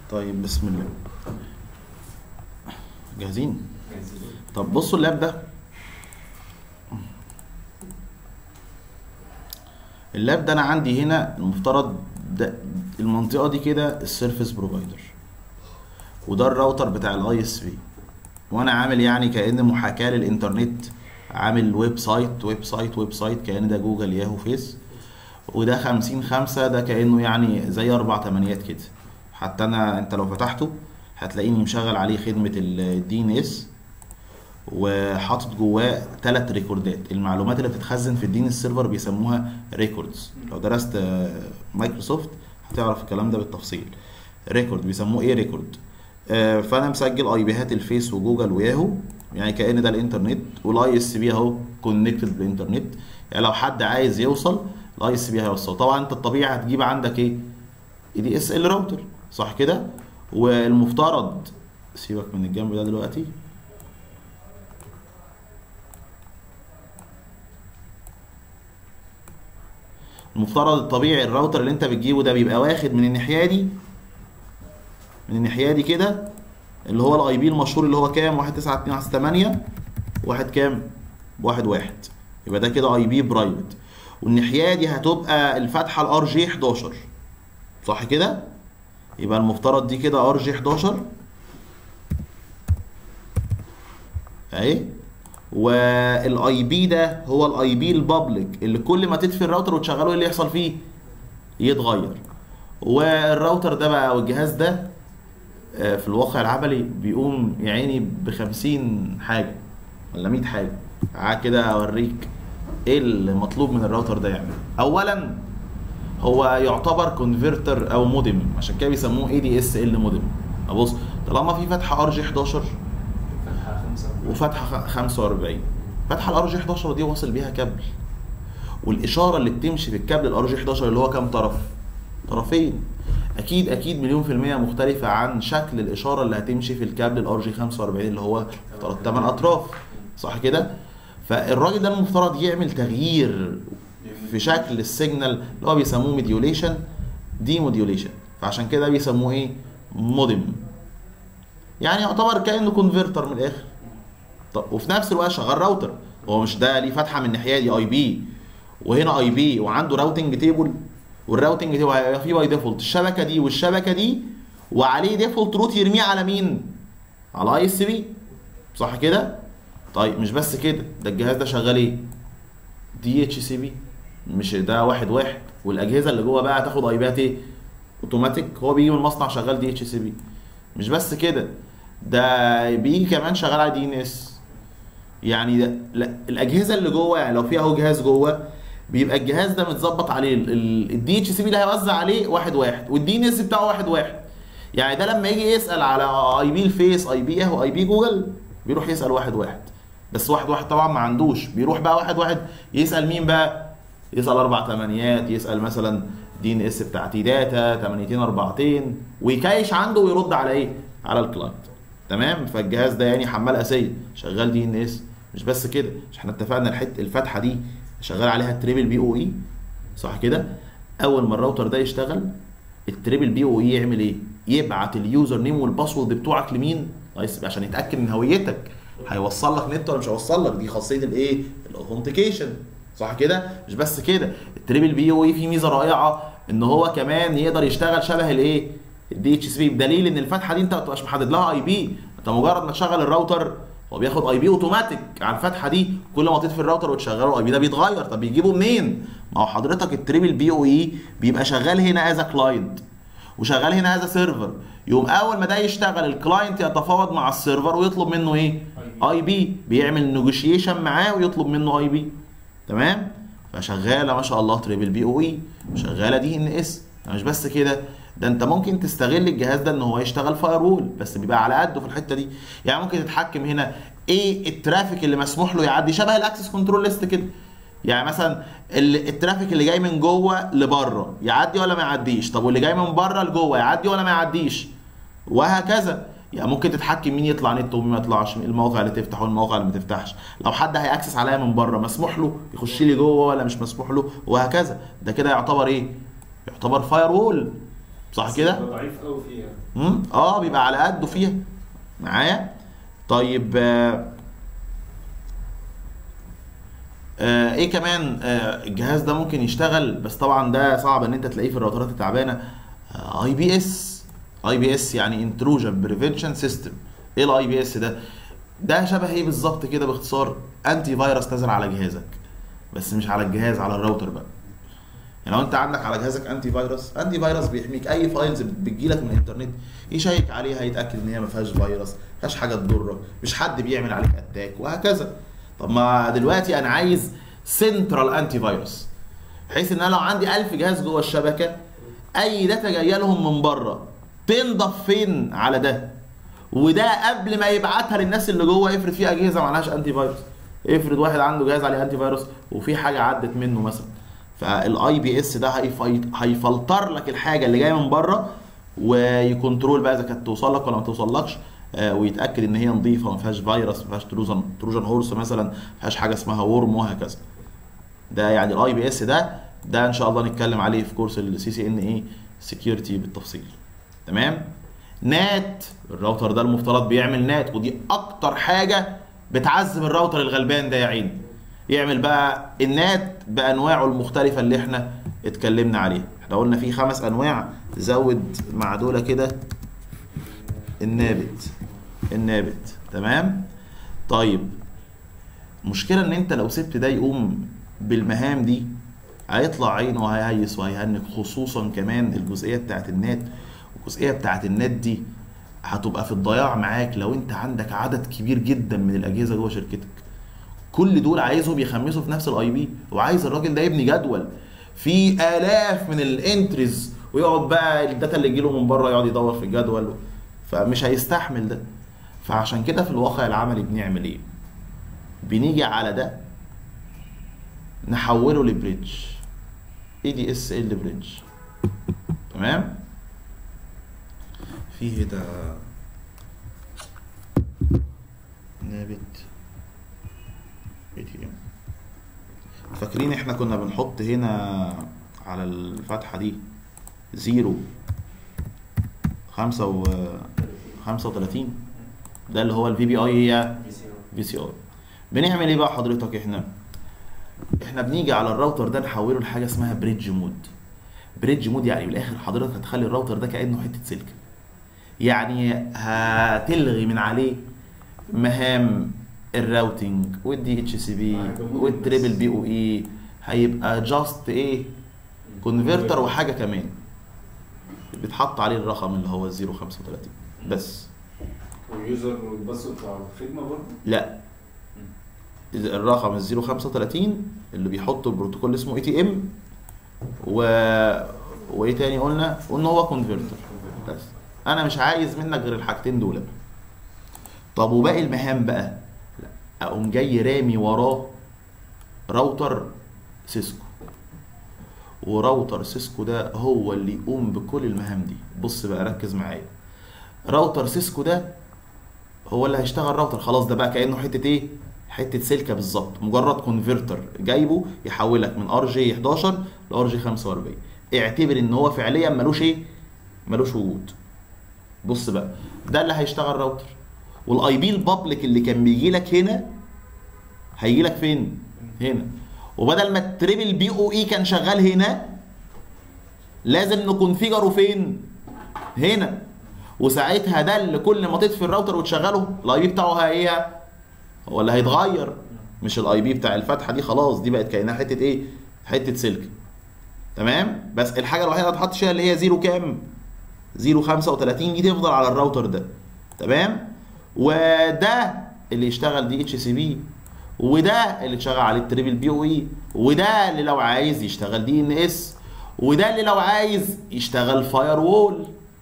طيب بسم الله جاهزين طب بصوا اللاب ده اللاب ده انا عندي هنا المفترض ده المنطقه دي كده السيرفيس بروفايدر وده الراوتر بتاع الاي اس بي وانا عامل يعني كان محاكاه للانترنت عامل ويب سايت ويب سايت ويب سايت كان ده جوجل ياهو فيس وده خمسين خمسة ده كأنه يعني زي أربع تمانيات كده حتى أنا أنت لو فتحته هتلاقيني مشغل عليه خدمة الدي ان اس وحاطط جواه ثلاث ريكوردات المعلومات اللي بتتخزن في الدين السيرفر بيسموها ريكوردز لو درست آه، مايكروسوفت هتعرف الكلام ده بالتفصيل ريكورد بيسموه ايه ريكورد آه، فانا مسجل اي بيهات الفيس وجوجل وياهو يعني كأن ده الانترنت والاي اس بي اهو كونكتد بالانترنت يعني لو حد عايز يوصل الاي اس بي هيوصل طبعا انت الطبيعي هتجيب عندك ايه اي دي اس ال راوتر صح كده والمفترض سيبك من الجنب ده دلوقتي المفترض الطبيعي الراوتر اللي انت بتجيبه ده بيبقى واخد من الناحيه دي من الناحيه دي كده اللي هو الاي بي المشهور اللي هو كام 192 واحد كام واحد واحد يبقى ده كده اي بي برايفت والناحيه دي هتبقى الفتحه الار جي 11 صح كده يبقى المفترض دي كده ار جي 11 اهي والاي بي ده هو الاي بي البابليك اللي كل ما تطفي الراوتر وتشغله ايه اللي يحصل فيه يتغير والراوتر ده بقى او الجهاز ده آه، في الواقع العملي بيقوم يا عيني ب 50 حاجه ولا 100 حاجه تعال كده اوريك ايه المطلوب من الراوتر ده يعمل اولا هو يعتبر كونفرتر او مودم عشان كده بيسموه اي دي اس ال مودم ابص طالما في فتحه ار جي 11 فتحة خمسة وفتحه خ- 45 فتحه الار جي 11 دي واصل بيها كابل والاشاره اللي بتمشي في الكابل الار جي 11 اللي هو كام طرف طرفين اكيد اكيد مليون في المية مختلفة عن شكل الاشارة اللي هتمشي في الكابل الار جي 45 اللي هو 8 اطراف صح كده فالراجل ده المفترض يعمل تغيير في شكل السيجنال اللي هو بيسموه ميديوليشن دي موديوليشن فعشان كده بيسموه ايه مودم يعني يعتبر كانه كونفرتر من الاخر طب وفي نفس الوقت شغال راوتر هو مش ده ليه فتحه من الناحيه دي اي بي وهنا اي بي وعنده راوتنج تيبل والراوتنج تيبل هيبقى فيه باي ديفولت الشبكه دي والشبكه دي وعليه ديفولت روت يرميه على مين؟ على اي اس بي صح كده؟ طيب مش بس كده ده الجهاز ده شغال ايه؟ دي اتش سي بي مش ده واحد واحد والاجهزه اللي جوه بقى هتاخد اي بيات ايه؟ اوتوماتيك هو بيجي من المصنع شغال دي اتش سي بي مش بس كده ده بيجي كمان شغال على دي ان اس يعني ده لا الاجهزه اللي جوه يعني لو في اهو جهاز جوه بيبقى الجهاز ده متظبط عليه الدي اتش سي بي اللي هيوزع عليه واحد واحد والدي ان اس بتاعه واحد واحد يعني ده لما يجي يسال على اي بي الفيس اي بي اهو اي بي جوجل بيروح يسال واحد واحد بس واحد واحد طبعا ما عندوش بيروح بقى واحد واحد يسال مين بقى يسال اربع ثمانيات يسال مثلا دي ان اس بتاعتي داتا 82 400 ويكايش عنده ويرد على ايه على الكلاينت تمام فالجهاز ده يعني حمال اساسي شغال دي ان اس مش بس كده مش احنا اتفقنا الحته الفتحه دي شغال عليها التريبل بي او اي صح كده اول ما الراوتر ده يشتغل التريبل بي او اي يعمل ايه يبعت اليوزر نيم والباسورد بتوعك لمين كويس عشان يتاكد من هويتك هيوصل لك نت ولا مش هيوصل لك دي خاصيه الايه الاوثنتيكيشن صح كده مش بس كده التريبل بي او اي فيه ميزه رائعه ان هو كمان يقدر يشتغل شبه الايه الدي اتش سي بي بدليل ان الفتحه دي انت ما بتبقاش محدد لها اي بي انت مجرد ما تشغل الراوتر هو بياخد اي بي اوتوماتيك على الفتحه دي كل ما تطفي الراوتر وتشغله الاي بي ده بيتغير طب بيجيبه منين ما هو حضرتك التريبل بي او اي بيبقى شغال هنا از كلاينت وشغال هنا از سيرفر يقوم اول ما ده يشتغل الكلاينت يتفاوض مع السيرفر ويطلب منه ايه اي بي بيعمل نيجوشيشن معاه ويطلب منه اي بي تمام فشغاله ما شاء الله تريبل بي او اي شغاله دي ان اس مش بس كده ده انت ممكن تستغل الجهاز ده ان هو يشتغل فاير وول بس بيبقى على قده في الحته دي يعني ممكن تتحكم هنا ايه الترافيك اللي مسموح له يعدي شبه الاكسس كنترول ليست كده يعني مثلا ال- الترافيك اللي جاي من جوه لبره يعدي ولا ما يعديش طب واللي جاي من بره لجوه يعدي ولا ما يعديش وهكذا يعني ممكن تتحكم مين يطلع نت ومين ما يطلعش المواقع اللي تفتح والمواقع اللي ما تفتحش لو حد هيأكسس عليا من بره مسموح له يخش لي جوه ولا مش مسموح له وهكذا ده كده يعتبر ايه يعتبر فاير وول صح كده ضعيف قوي فيها مم؟ اه بيبقى على قده فيها معايا طيب آه آه ايه كمان آه الجهاز ده ممكن يشتغل بس طبعا ده صعب ان انت تلاقيه في الراوترات التعبانه اي بي اس اي بي اس يعني انتروجن بريفنشن سيستم ايه الاي بي اس ده ده شبه ايه بالظبط كده باختصار انتي فيروس نازل على جهازك بس مش على الجهاز على الراوتر بقى يعني لو انت عندك على جهازك انتي فيروس انتي فيروس بيحميك اي فايلز بتجيلك من الانترنت يشيك عليها يتاكد ان هي ما فيهاش فيروس ما فيهاش حاجه تضرك مش حد بيعمل عليك اتاك وهكذا طب ما دلوقتي انا عايز سنترال انتي فيروس بحيث ان انا لو عندي 1000 جهاز جوه الشبكه اي داتا جايه لهم من بره تنضف فين على ده وده قبل ما يبعتها للناس اللي جوه افرض في اجهزه معلهاش انتي فيروس افرض واحد عنده جهاز عليه انتي فيروس وفي حاجه عدت منه مثلا فالاي بي اس ده هيفي- هيفلتر لك الحاجه اللي جايه من بره ويكنترول بقى اذا كانت توصل لك ولا ما توصلكش آه، ويتاكد ان هي نظيفه ما فيهاش فيروس ما فيهاش تروجن تروجن هورس مثلا ما فيهاش حاجه اسمها ورم وهكذا ده يعني الاي بي اس ده ده ان شاء الله نتكلم عليه في كورس السي سي ان اي سكيورتي بالتفصيل تمام نات الراوتر ده المفترض بيعمل نات ودي اكتر حاجه بتعذب الراوتر الغلبان ده يا عيني يعمل بقى النات بانواعه المختلفه اللي احنا اتكلمنا عليها احنا قلنا في خمس انواع زود مع دول كده النابت النابت تمام طيب مشكلة ان انت لو سبت ده يقوم بالمهام دي هيطلع عينه وهيهيس وهيهنك خصوصا كمان الجزئية بتاعت النت والجزئية بتاعت النت دي هتبقى في الضياع معاك لو انت عندك عدد كبير جدا من الاجهزة جوه شركتك كل دول عايزهم يخمسوا في نفس الاي بي وعايز الراجل ده يبني جدول في الاف من الانتريز ويقعد بقى الداتا اللي تجيله من بره يقعد يدور في الجدول فمش هيستحمل ده فعشان كده في الواقع العملي بنعمل ايه بنيجي على ده نحوله لبريدج اي دي اس ال بريدج تمام في هنا نابت اي تي ام فاكرين احنا كنا بنحط هنا على الفتحة دي زيرو خمسة و خمسة وتلاتين ده اللي هو الفي بي اي هي في سي ار في سي ار بنعمل ايه بقى حضرتك احنا احنا بنيجي على الراوتر ده نحوله لحاجه اسمها بريدج مود بريدج مود يعني من الاخر حضرتك هتخلي الراوتر ده كانه حته سلك يعني هتلغي من عليه مهام الراوتنج والدي اتش سي بي والتريبل بي او اي هيبقى جاست ايه كونفرتر وحاجه كمان بيتحط عليه الرقم اللي هو 035 بس واليوزر والباسورد بتاع الخدمه برضه لا الرقم ال 035 اللي بيحطه البروتوكول اسمه اي تي ام و وايه تاني قلنا قلنا هو كونفرتر بس انا مش عايز منك غير الحاجتين دول طب وباقي المهام بقى لا اقوم جاي رامي وراه راوتر سيسكو وراوتر سيسكو ده هو اللي يقوم بكل المهام دي بص بقى ركز معايا راوتر سيسكو ده هو اللي هيشتغل راوتر خلاص ده بقى كانه حته ايه حته سلكه بالظبط مجرد كونفرتر جايبه يحولك من ار جي 11 لار جي 45 اعتبر ان هو فعليا ملوش ايه ملوش وجود بص بقى ده اللي هيشتغل راوتر والاي بي البابليك اللي كان بيجي لك هنا هيجي لك فين هنا وبدل ما التريبل بي او اي كان شغال هنا لازم نكونفيجره فين هنا وساعتها ده اللي كل ما تطفي الراوتر وتشغله الاي بي بتاعه هي هو اللي هيتغير مش الاي بي بتاع الفتحه دي خلاص دي بقت كانها حته ايه حته سلك تمام بس الحاجه الوحيده اللي هتحط فيها اللي هي زيرو كام زيرو 35 دي تفضل على الراوتر ده تمام وده اللي يشتغل دي اتش سي بي وده اللي يشتغل عليه التريبل بي او اي وده اللي لو عايز يشتغل دي ان اس وده اللي لو عايز يشتغل فاير وول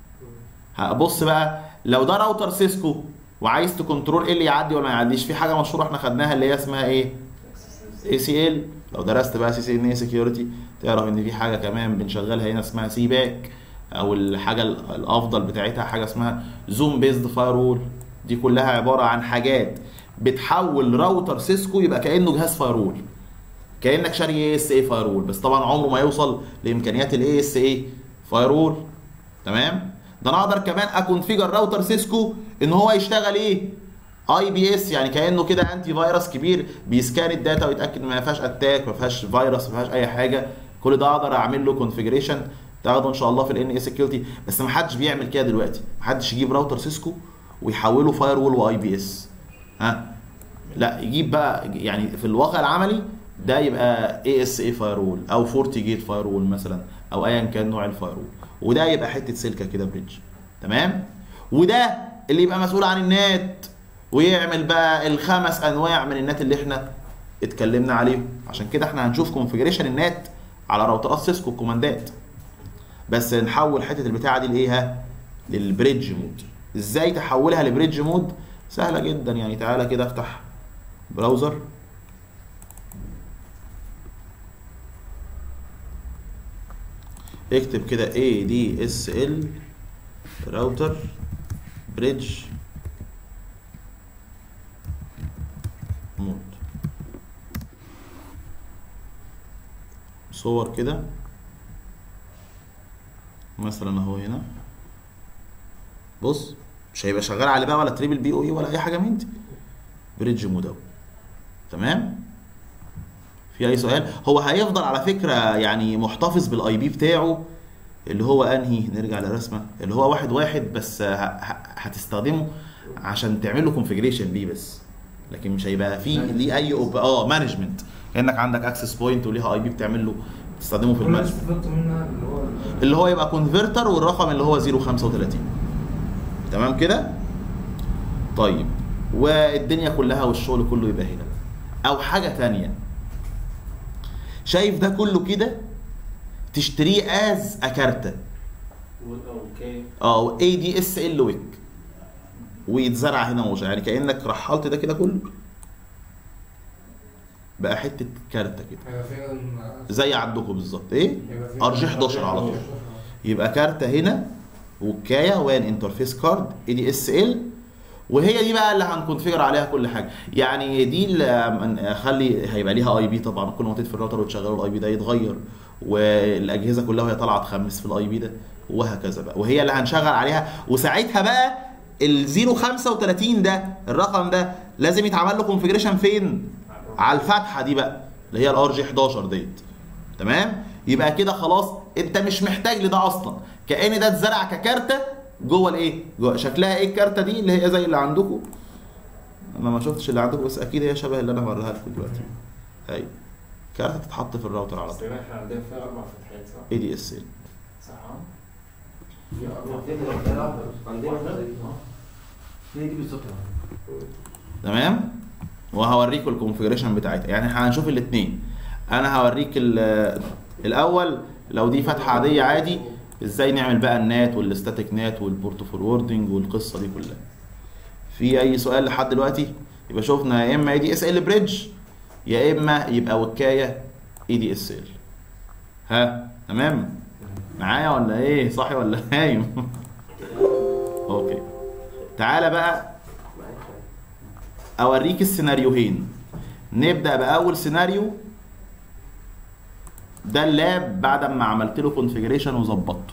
بص بقى لو ده راوتر سيسكو وعايز تكنترول ايه اللي يعدي ولا ما يعديش في حاجه مشهوره احنا خدناها اللي هي اسمها ايه اي سي ال لو درست بقى سي سي ان اي سكيورتي تعرف ان في حاجه كمان بنشغلها هنا اسمها سي باك او الحاجه الافضل بتاعتها حاجه اسمها زوم بيزد فاير وول دي كلها عباره عن حاجات بتحول راوتر سيسكو يبقى كانه جهاز فاير وول كانك شاري اي اس اي فاير وول بس طبعا عمره ما يوصل لامكانيات الاي اس اي فاير وول تمام ده انا اقدر كمان اكونفيجر راوتر سيسكو ان هو يشتغل ايه اي بي اس يعني كانه كده انتي فيروس كبير بيسكان الداتا ويتاكد ما فيهاش اتاك ما فيهاش فيروس ما فيهاش اي حاجه كل ده اقدر اعمل له كونفيجريشن تاخده ان شاء الله في الان اي سكيورتي بس ما حدش بيعمل كده دلوقتي ما حدش يجيب راوتر سيسكو ويحوله فاير وول واي بي اس ها لا يجيب بقى يعني في الواقع العملي ده يبقى اي اس اي فاير وول او فورتي جيت فاير وول مثلا او ايا كان نوع الفاير وول وده يبقى حته سلكه كده بريدج تمام وده اللي يبقى مسؤول عن النت ويعمل بقى الخمس انواع من النت اللي احنا اتكلمنا عليهم عشان كده احنا هنشوف كونفيجريشن النت على راوترات سيسكو الكوماندات بس نحول حته البتاعه دي لايه ها للبريدج مود ازاي تحولها لبريدج مود سهله جدا يعني تعالى كده افتح براوزر اكتب كده ADSL راوتر بريدج مود صور كده مثلا اهو هنا بص مش هيبقى شغال عليه بقى ولا تريبل بي او اي ولا اي حاجه من دي بريدج مود اهو تمام في اي سؤال هو هيفضل على فكره يعني محتفظ بالاي بي بتاعه اللي هو انهي نرجع للرسمه اللي هو واحد واحد بس ه- ه- هتستخدمه عشان تعمل له كونفيجريشن بيه بس لكن مش هيبقى فيه ليه اي أوب... اه مانجمنت كانك عندك اكسس بوينت وليها اي بي بتعمل له تستخدمه في كل اللي المانجمنت استفدت منها اللي هو اللي هو يبقى كونفرتر والرقم اللي هو 035 تمام كده طيب والدنيا كلها والشغل كله يبقى هنا او حاجه تانية شايف ده كله كده تشتريه از اكارته اوكي اه اي دي اس ال ويك ويتزرع هنا موجه يعني كانك رحلت ده كده كله بقى حته كارته كده هيبقى فعلا زي عندكم بالظبط ايه هيبقى فعلا ار جي 11 على طول يبقى كارتة هنا وكايه وان انترفيس كارد اي دي اس ال وهي دي بقى اللي هنكونفيجر عليها كل حاجه يعني دي اللي اخلي هيبقى ليها اي بي طبعا كل ما تطفي الراوتر وتشغله الاي بي ده يتغير والاجهزه كلها وهي طالعه تخمس في الاي بي ده وهكذا بقى وهي اللي هنشغل عليها وساعتها بقى ال 035 ده الرقم ده لازم يتعمل له كونفيجريشن فين؟ على الفتحه دي بقى اللي هي الار جي 11 ديت تمام يبقى كده خلاص انت مش محتاج لده اصلا كان ده اتزرع ككارته جوه الايه جوه شكلها ايه الكارته دي اللي هي زي اللي عندكم انا ما شفتش اللي عندكم بس اكيد هي شبه اللي انا هوريها لكم دلوقتي ايوه كارته تتحط في الراوتر على اصل طول هنا احنا عندنا فيها اربع فتحات صح؟ اي دي اس ال صح في أربع عندنا هي دي بالظبط تمام وهوريكم الكونفيجريشن بتاعتها يعني احنا هنشوف الاثنين انا هوريك ال- الاول لو دي فتحه عاديه عادي ازاي نعمل بقى النات والستاتيك نات والبورت فوروردنج والقصه دي كلها في اي سؤال لحد دلوقتي يبقى شفنا يا اما اي دي اس ال بريدج يا اما يبقى وكايه اي دي اس ال ها تمام معايا ولا ايه صاحي ولا نايم اوكي تعالى بقى اوريك السيناريوهين نبدا باول سيناريو ده اللاب بعد ما عملت له كونفيجريشن وظبطته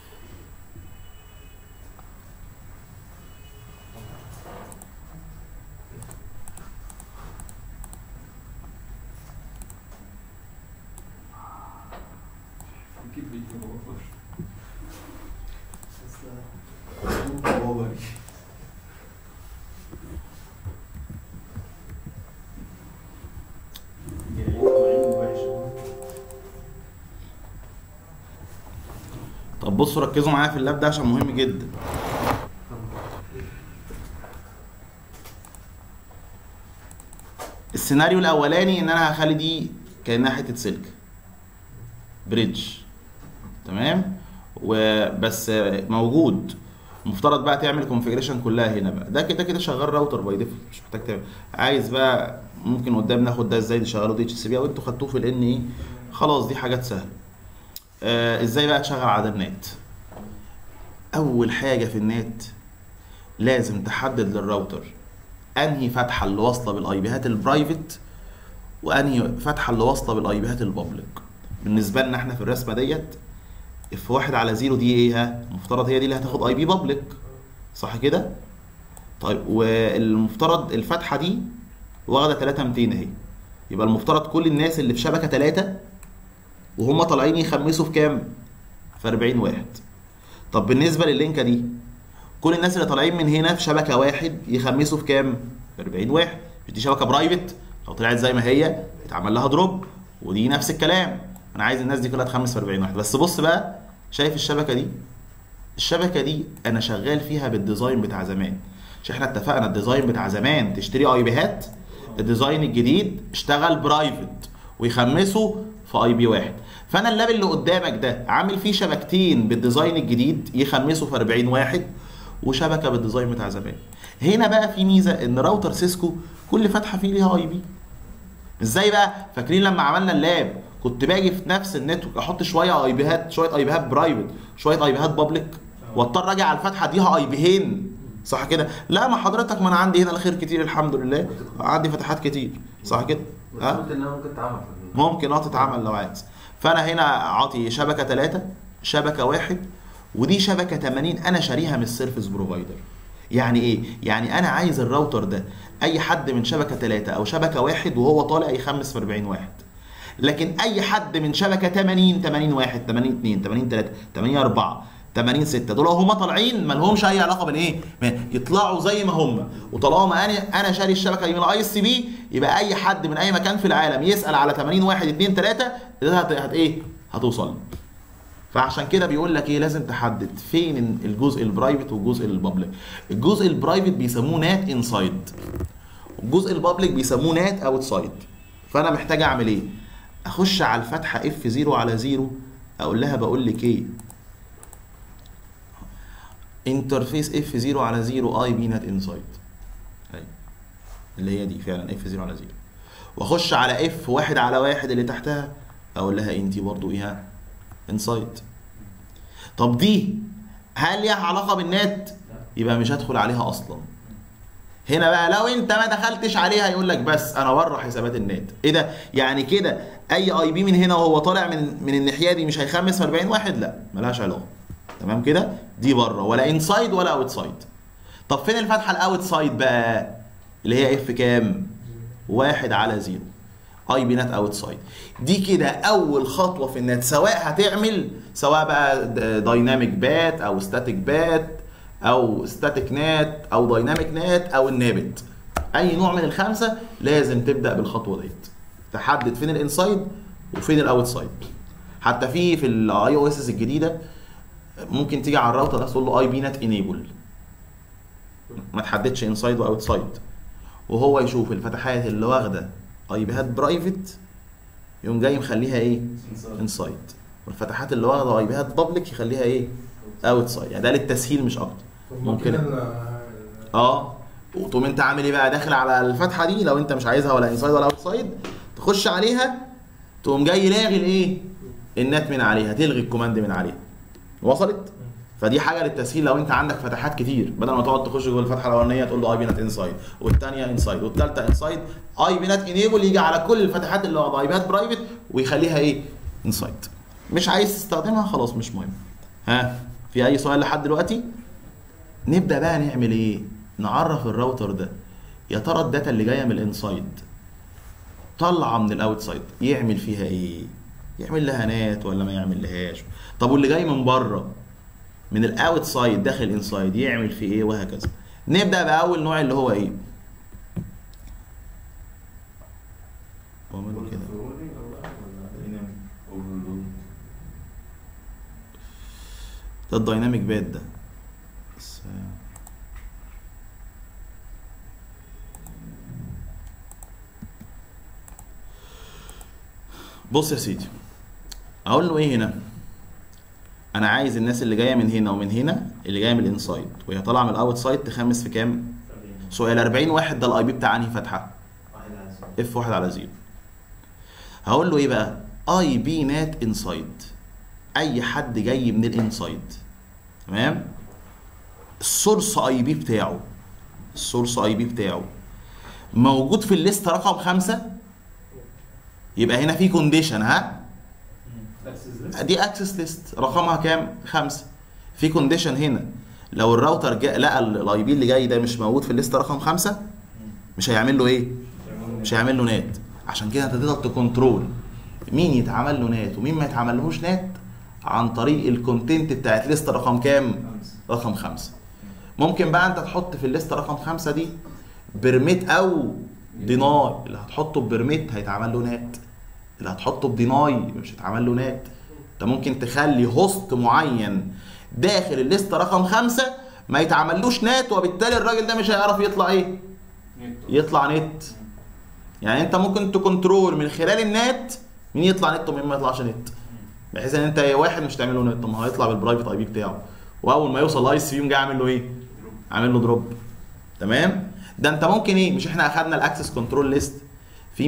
اكيد بيجي طب بصوا ركزوا معايا في اللاب ده عشان مهم جدا السيناريو الاولاني ان انا هخلي دي كانها حته سلك بريدج تمام وبس موجود مفترض بقى تعمل كونفيجريشن كلها هنا بقى ده كده كده شغال راوتر باي ديفولت مش محتاج تعمل عايز بقى ممكن قدام ناخد ده ازاي تشغله دي اتش سي بي او انتوا خدتوه في الان ايه خلاص دي حاجات سهله آه ازاي بقى تشغل على النت اول حاجه في النت لازم تحدد للراوتر انهي فتحه اللي واصله بالاي بيهات البرايفت وانهي فتحه اللي واصله بالاي بيهات البابليك بالنسبه لنا احنا في الرسمه ديت اف واحد على زيرو دي ايه ها المفترض هي دي اللي هتاخد اي بي بابليك صح كده طيب والمفترض الفتحه دي واخده 3200 اهي يبقى المفترض كل الناس اللي في شبكه 3 وهم طالعين يخمسوا في كام في 40 واحد طب بالنسبه لللينكه دي كل الناس اللي طالعين من هنا في شبكه واحد يخمسوا في كام في 40 واحد مش دي شبكه برايفت لو طلعت زي ما هي اتعمل لها دروب ودي نفس الكلام انا عايز الناس دي كلها تخمس في 40 واحد بس بص بقى شايف الشبكه دي الشبكه دي انا شغال فيها بالديزاين بتاع زمان مش احنا اتفقنا الديزاين بتاع زمان تشتري اي بيهات الديزاين الجديد اشتغل برايفت ويخمسوا في اي بي واحد فانا اللاب اللي قدامك ده عامل فيه شبكتين بالديزاين الجديد يخمسوا في 40 واحد وشبكه بالديزاين بتاع زمان هنا بقى في ميزه ان راوتر سيسكو كل فتحه فيه ليها اي بي ازاي بقى فاكرين لما عملنا اللاب كنت باجي في نفس النتورك احط شويه اي بيهات شويه اي بيهات برايفت شويه اي بيهات بابليك واضطر اجي على الفتحه دي اي بيهين صح كده لا ما حضرتك ما انا عندي هنا الخير كتير الحمد لله عندي فتحات كتير صح كده بس ها قلت انها ممكن تعمل في ممكن اه تتعمل لو عايز فانا هنا عاطي شبكه 3 شبكه واحد ودي شبكه 80 انا شاريها من السيرفيس بروفايدر يعني ايه يعني انا عايز الراوتر ده اي حد من شبكه 3 او شبكه واحد وهو طالع يخمس في 40 واحد لكن اي حد من شبكه 80 80 واحد 80 2 80 3 80 4 80 6 دول هم طالعين ما لهمش اي علاقه بان ايه ما يطلعوا زي ما هم وطالما انا انا شاري الشبكه دي من الاي اس سي بي يبقى اي حد من اي مكان في العالم يسال على 80 واحد 2 3 ده هت, هت ايه هتوصل له. فعشان كده بيقول لك ايه لازم تحدد فين الجزء البرايفت والجزء البابليك الجزء البرايفت بيسموه نات انسايد والجزء البابليك بيسموه نات اوتسايد فانا محتاج اعمل ايه اخش على الفتحه اف 0 على 0 اقول لها بقول لك ايه انترفيس اف 0 على 0 اي بي نت انسايد اللي هي دي فعلا اف 0 على 0 واخش على اف واحد على واحد اللي تحتها اقول لها انت برضو ايه انسايد طب دي هل ليها علاقه بالنت يبقى مش هدخل عليها اصلا هنا بقى لو انت ما دخلتش عليها يقول لك بس انا بره حسابات النت ايه ده يعني كده اي اي بي من هنا وهو طالع من من الناحيه دي مش هيخمس في 40 واحد لا ملهاش علاقه تمام كده دي بره ولا انسايد ولا اوتسايد طب فين الفتحه الاوتسايد بقى اللي هي اف كام واحد على زيرو اي بي نت اوتسايد دي كده اول خطوه في النت سواء هتعمل سواء بقى دايناميك بات او ستاتيك بات او ستاتيك نات او دايناميك نات او النابت اي نوع من الخمسه لازم تبدا بالخطوه ديت تحدد فين الانسايد وفين الاوتسايد حتى في في الاي او اس الجديده ممكن تيجي على الراوتر ده تقول له اي بي نت انيبل ما تحددش انسايد واوتسايد وهو يشوف الفتحات اللي واخده اي بيهات برايفت يقوم جاي مخليها ايه انسايد والفتحات اللي واخده اي بيهات بابليك يخليها ايه اوتسايد يعني ده للتسهيل مش اكتر ممكن اه وتقوم انت عامل ايه بقى داخل على الفتحه دي لو انت مش عايزها ولا انسايد ولا اوتسايد تخش عليها تقوم جاي لاغي الايه النت من عليها تلغي الكوماند من عليها وصلت فدي حاجه للتسهيل لو انت عندك فتحات كتير بدل ما تقعد تخش جوه الفتحه الاولانيه تقول له اي بي نت انسايد والثانيه انسايد والثالثه انسايد اي بي نت انيبل يجي على كل الفتحات اللي واخده اي بيات برايفت ويخليها ايه انسايد مش عايز تستخدمها خلاص مش مهم ها في اي سؤال لحد دلوقتي نبدا بقى نعمل ايه نعرف الراوتر ده يا ترى الداتا اللي جايه من الانسايد طالعه من الاوتسايد يعمل فيها ايه يعمل لها نات ولا ما يعمل لهاش طب واللي جاي من بره من الاوتسايد داخل انسايد يعمل فيه ايه وهكذا نبدا باول نوع اللي هو ايه واعمله كده ده الدايناميك باد ده بس بص يا سيدي اقول له ايه هنا انا عايز الناس اللي جايه من هنا ومن هنا اللي جايه من الانسايد وهي طالعه من الاوت سايد تخمس في كام سؤال 40 واحد ده الاي بي بتاع انهي فتحه اف واحد على زيرو هقول له ايه بقى اي بي نات انسايد اي حد جاي من الانسايد تمام السورس اي بي بتاعه السورس اي بي بتاعه موجود في الليست رقم خمسة يبقى هنا في كونديشن ها بس اكسس دي اكسس ليست رقمها كام؟ خمسة في كونديشن هنا لو الراوتر جاء لقى الاي بي اللي جاي ده مش موجود في الليست رقم خمسة مش هيعمل له ايه؟ مش هيعمل له نات عشان كده انت تقدر تكنترول مين يتعمل له نات ومين ما يتعملهوش نات عن طريق الكونتنت بتاعت ليست رقم كام؟ رقم خمسة ممكن بقى انت تحط في الليست رقم خمسة دي برميت او ديناي اللي هتحطه ببرميت هيتعمل له نات اللي هتحطه بديناي مش هيتعمل له نات انت ممكن تخلي هوست معين داخل الليست رقم خمسة ما يتعملوش نات وبالتالي الراجل ده مش هيعرف يطلع ايه يطلع نت يعني انت ممكن تكنترول من خلال النت مين يطلع نت ومين ما يطلعش نت بحيث ان انت واحد مش تعمل له نت طب ما هو هيطلع بالبرايفت اي بي بتاعه واول ما يوصل اي سي يوم جاي عامل له ايه عامل له دروب تمام ده انت ممكن ايه مش احنا اخدنا الاكسس كنترول ليست في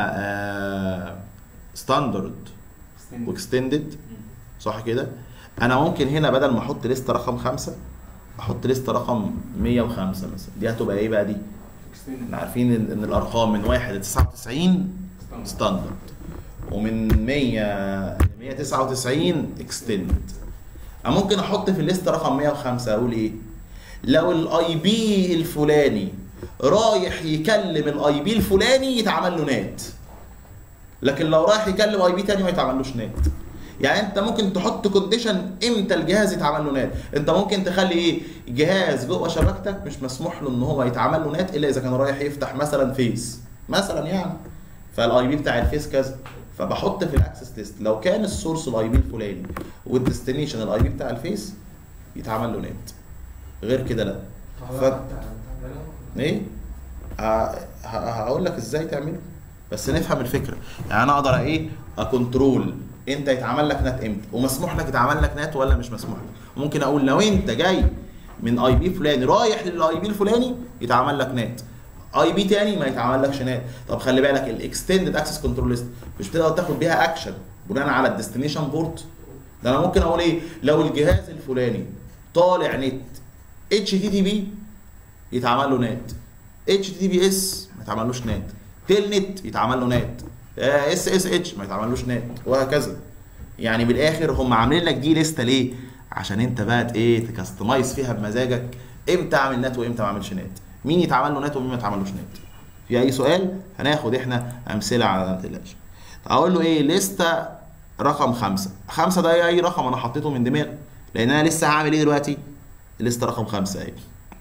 منها ستاندرد واكستندد صح كده انا ممكن هنا بدل ما احط ليست رقم خمسة احط ليست رقم 105 مثلا دي هتبقى ايه بقى دي احنا عارفين ان إن الارقام من 1 ل 99 ستاندرد ومن 100 ل 199 اكستند انا ممكن احط في الليست رقم 105 اقول ايه لو الاي بي الفلاني رايح يكلم الاي بي الفلاني يتعمل له نات لكن لو رايح يكلم اي بي تاني ما يتعملوش نات يعني انت ممكن تحط كونديشن امتى الجهاز يتعمل له نات انت ممكن تخلي ايه جهاز جوه شبكتك مش مسموح له ان هو يتعمل له نات الا اذا كان رايح يفتح مثلا فيس مثلا يعني فالاي بي بتاع الفيس كذا فبحط في الاكسس ليست لو كان السورس الاي بي الفلاني والديستنيشن الاي بي بتاع الفيس يتعمل له نات غير كده لا ف... ايه ه- ه- هقول لك ازاي تعمله بس نفهم الفكره يعني انا اقدر ايه اكنترول انت يتعمل لك نات امتى ومسموح لك يتعمل لك نات ولا مش مسموح لك ممكن اقول لو انت جاي من اي بي فلاني رايح للاي بي الفلاني يتعمل لك نات اي بي تاني ما يتعمل لكش نات طب خلي بالك الاكستندد اكسس كنترول ليست مش بتقدر تاخد بيها اكشن بناء على الديستنيشن بورت ده انا ممكن اقول ايه لو الجهاز الفلاني طالع نت اتش تي تي بي يتعمل له نات اتش تي بي اس ما يتعملوش نات تيل نت يتعمل له نات اس اس اتش ما يتعملوش نات وهكذا يعني بالاخر هم عاملين لك دي لسته ليه عشان انت بقى ايه تكستمايز فيها بمزاجك امتى اعمل نات وامتى ما اعملش نات مين يتعمل له نات ومين ما يتعملوش نات في اي سؤال هناخد احنا امثله على ما تقلقش اقول له ايه لسته رقم خمسة خمسة ده اي رقم انا حطيته من دماغي لان انا لسه هعمل ايه دلوقتي لسته رقم خمسة اهي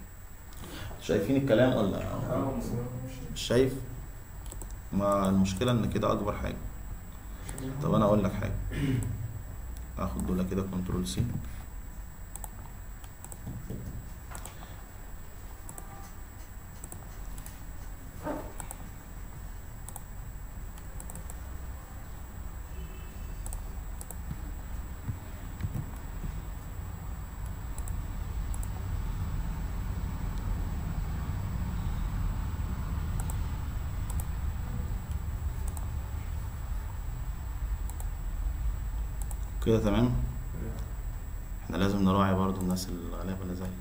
شايفين الكلام ولا مش شايف ما المشكله ان كده اكبر حاجه طب انا اقول لك حاجه اخد دول كده كنترول سي كده تمام احنا لازم نراعي برضو الناس الغلابه اللي زي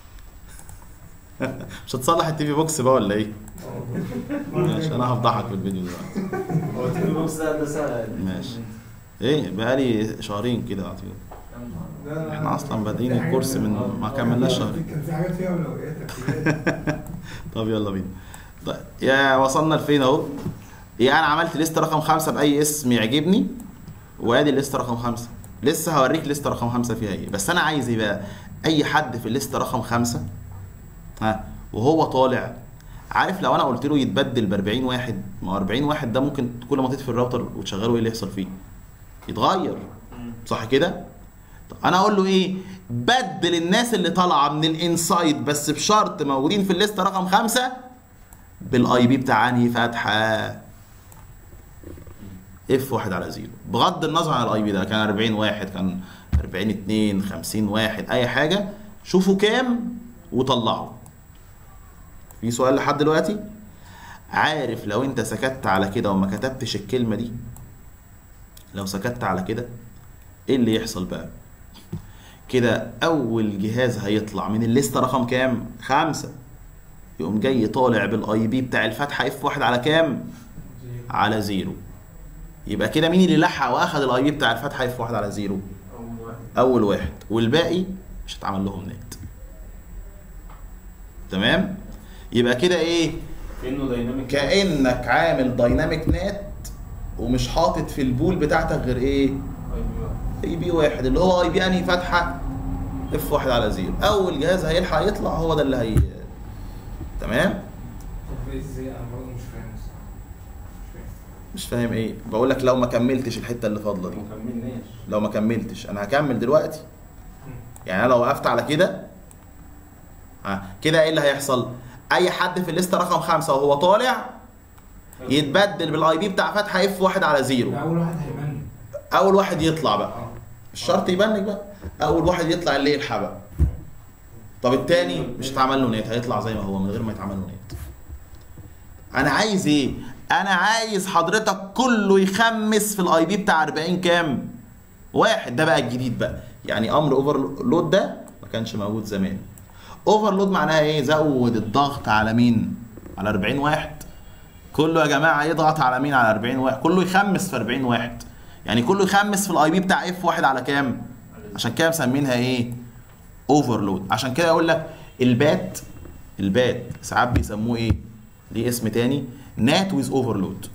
مش هتصلح التي في بوكس بقى ولا ايه؟ ماشي انا هفضحك في الفيديو دلوقتي هو التيم بوكس ده ده سهل ماشي. ايه بقالي شهرين كده اعتقد احنا اصلا بادئين الكورس من ما كملناش شهر كان في حاجات فيها اولويات ترتيبات. طب يلا بينا طيب يا وصلنا لفين اهو يا انا عملت ليست رقم خمسة باي اسم يعجبني وادي الليست رقم خمسة لسه هوريك ليست رقم خمسة فيها ايه بس انا عايز ايه بقى اي حد في الليست رقم خمسة ها وهو طالع عارف لو انا قلت له يتبدل ب 40 واحد ما هو 40 واحد ده ممكن كل ما تطفي الراوتر وتشغله ايه اللي يحصل فيه يتغير صح كده طب انا اقول له ايه بدل الناس اللي طالعه من الانسايد بس بشرط موجودين في الليست رقم خمسة بالاي بي بتاع انهي فتحه اف واحد على زيرو بغض النظر عن الاي بي ده كان 40 واحد كان 40 2 50 واحد اي حاجه شوفوا كام وطلعوا في سؤال لحد دلوقتي عارف لو انت سكت على كده وما كتبتش الكلمه دي لو سكت على كده ايه اللي يحصل بقى كده اول جهاز هيطلع من الليسته رقم كام خمسة يقوم جاي طالع بالاي بي بتاع الفتحه اف واحد على كام على زيرو يبقى كده مين اللي لحق واخد الاي بي بتاع الفتحه اف واحد على زيرو اول واحد اول واحد والباقي مش هتعمل لهم نت تمام يبقى كده ايه كانه دايناميك كانك عامل دايناميك نت ومش حاطط في البول بتاعتك غير ايه اي بي واحد اللي هو اي بي انهي فتحه اف واحد على زيرو اول جهاز هيلحق يطلع هو ده اللي هي تمام طب ازاي انا برضه مش فاهم الصراحه مش فاهم مش فاهم ايه بقول لك لو ما كملتش الحته اللي فاضله دي ما كملناش لو ما كملتش انا هكمل دلوقتي يعني انا لو وقفت على كده ها كده ايه اللي هيحصل اي حد في الليسته رقم خمسة وهو طالع يتبدل بالاي بي بتاع فتحه اف واحد على زيرو ده اول واحد هيبان اول واحد يطلع بقى اه مش شرط يبنك بقى اول واحد يطلع اللي يلحق بقى طب التاني مش هيتعمل له نت هيطلع زي ما هو من غير ما يتعمل له نت انا عايز ايه انا عايز حضرتك كله يخمس في الاي بي بتاع 40 كام واحد ده بقى الجديد بقى يعني امر اوفرلود ده ما كانش موجود زمان اوفرلود معناها ايه زود الضغط على مين على 40 واحد كله يا جماعه يضغط على مين على 40 واحد كله يخمس في 40 واحد يعني كله يخمس في الاي بي بتاع اف واحد على كام عشان كده مسمينها ايه اوفرلود عشان كده اقول لك البات البات ساعات بيسموه ايه ليه اسم تاني نات ويز اوفرلود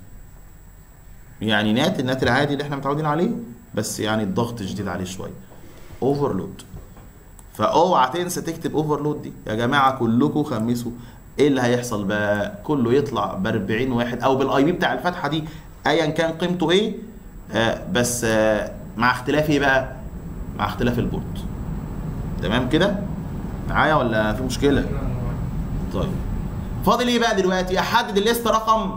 يعني نات النات العادي اللي احنا متعودين عليه بس يعني الضغط شديد عليه شويه اوفرلود فاوعى تنسى تكتب اوفرلود دي يا جماعه كلكم خمسوا ايه اللي هيحصل بقى كله يطلع ب 40 واحد او بالاي بي بتاع الفتحه دي ايا كان قيمته ايه آه بس آه مع اختلاف ايه بقى مع اختلاف البورت تمام كده معايا ولا في مشكله طيب فاضل ايه بقى دلوقتي احدد الليست رقم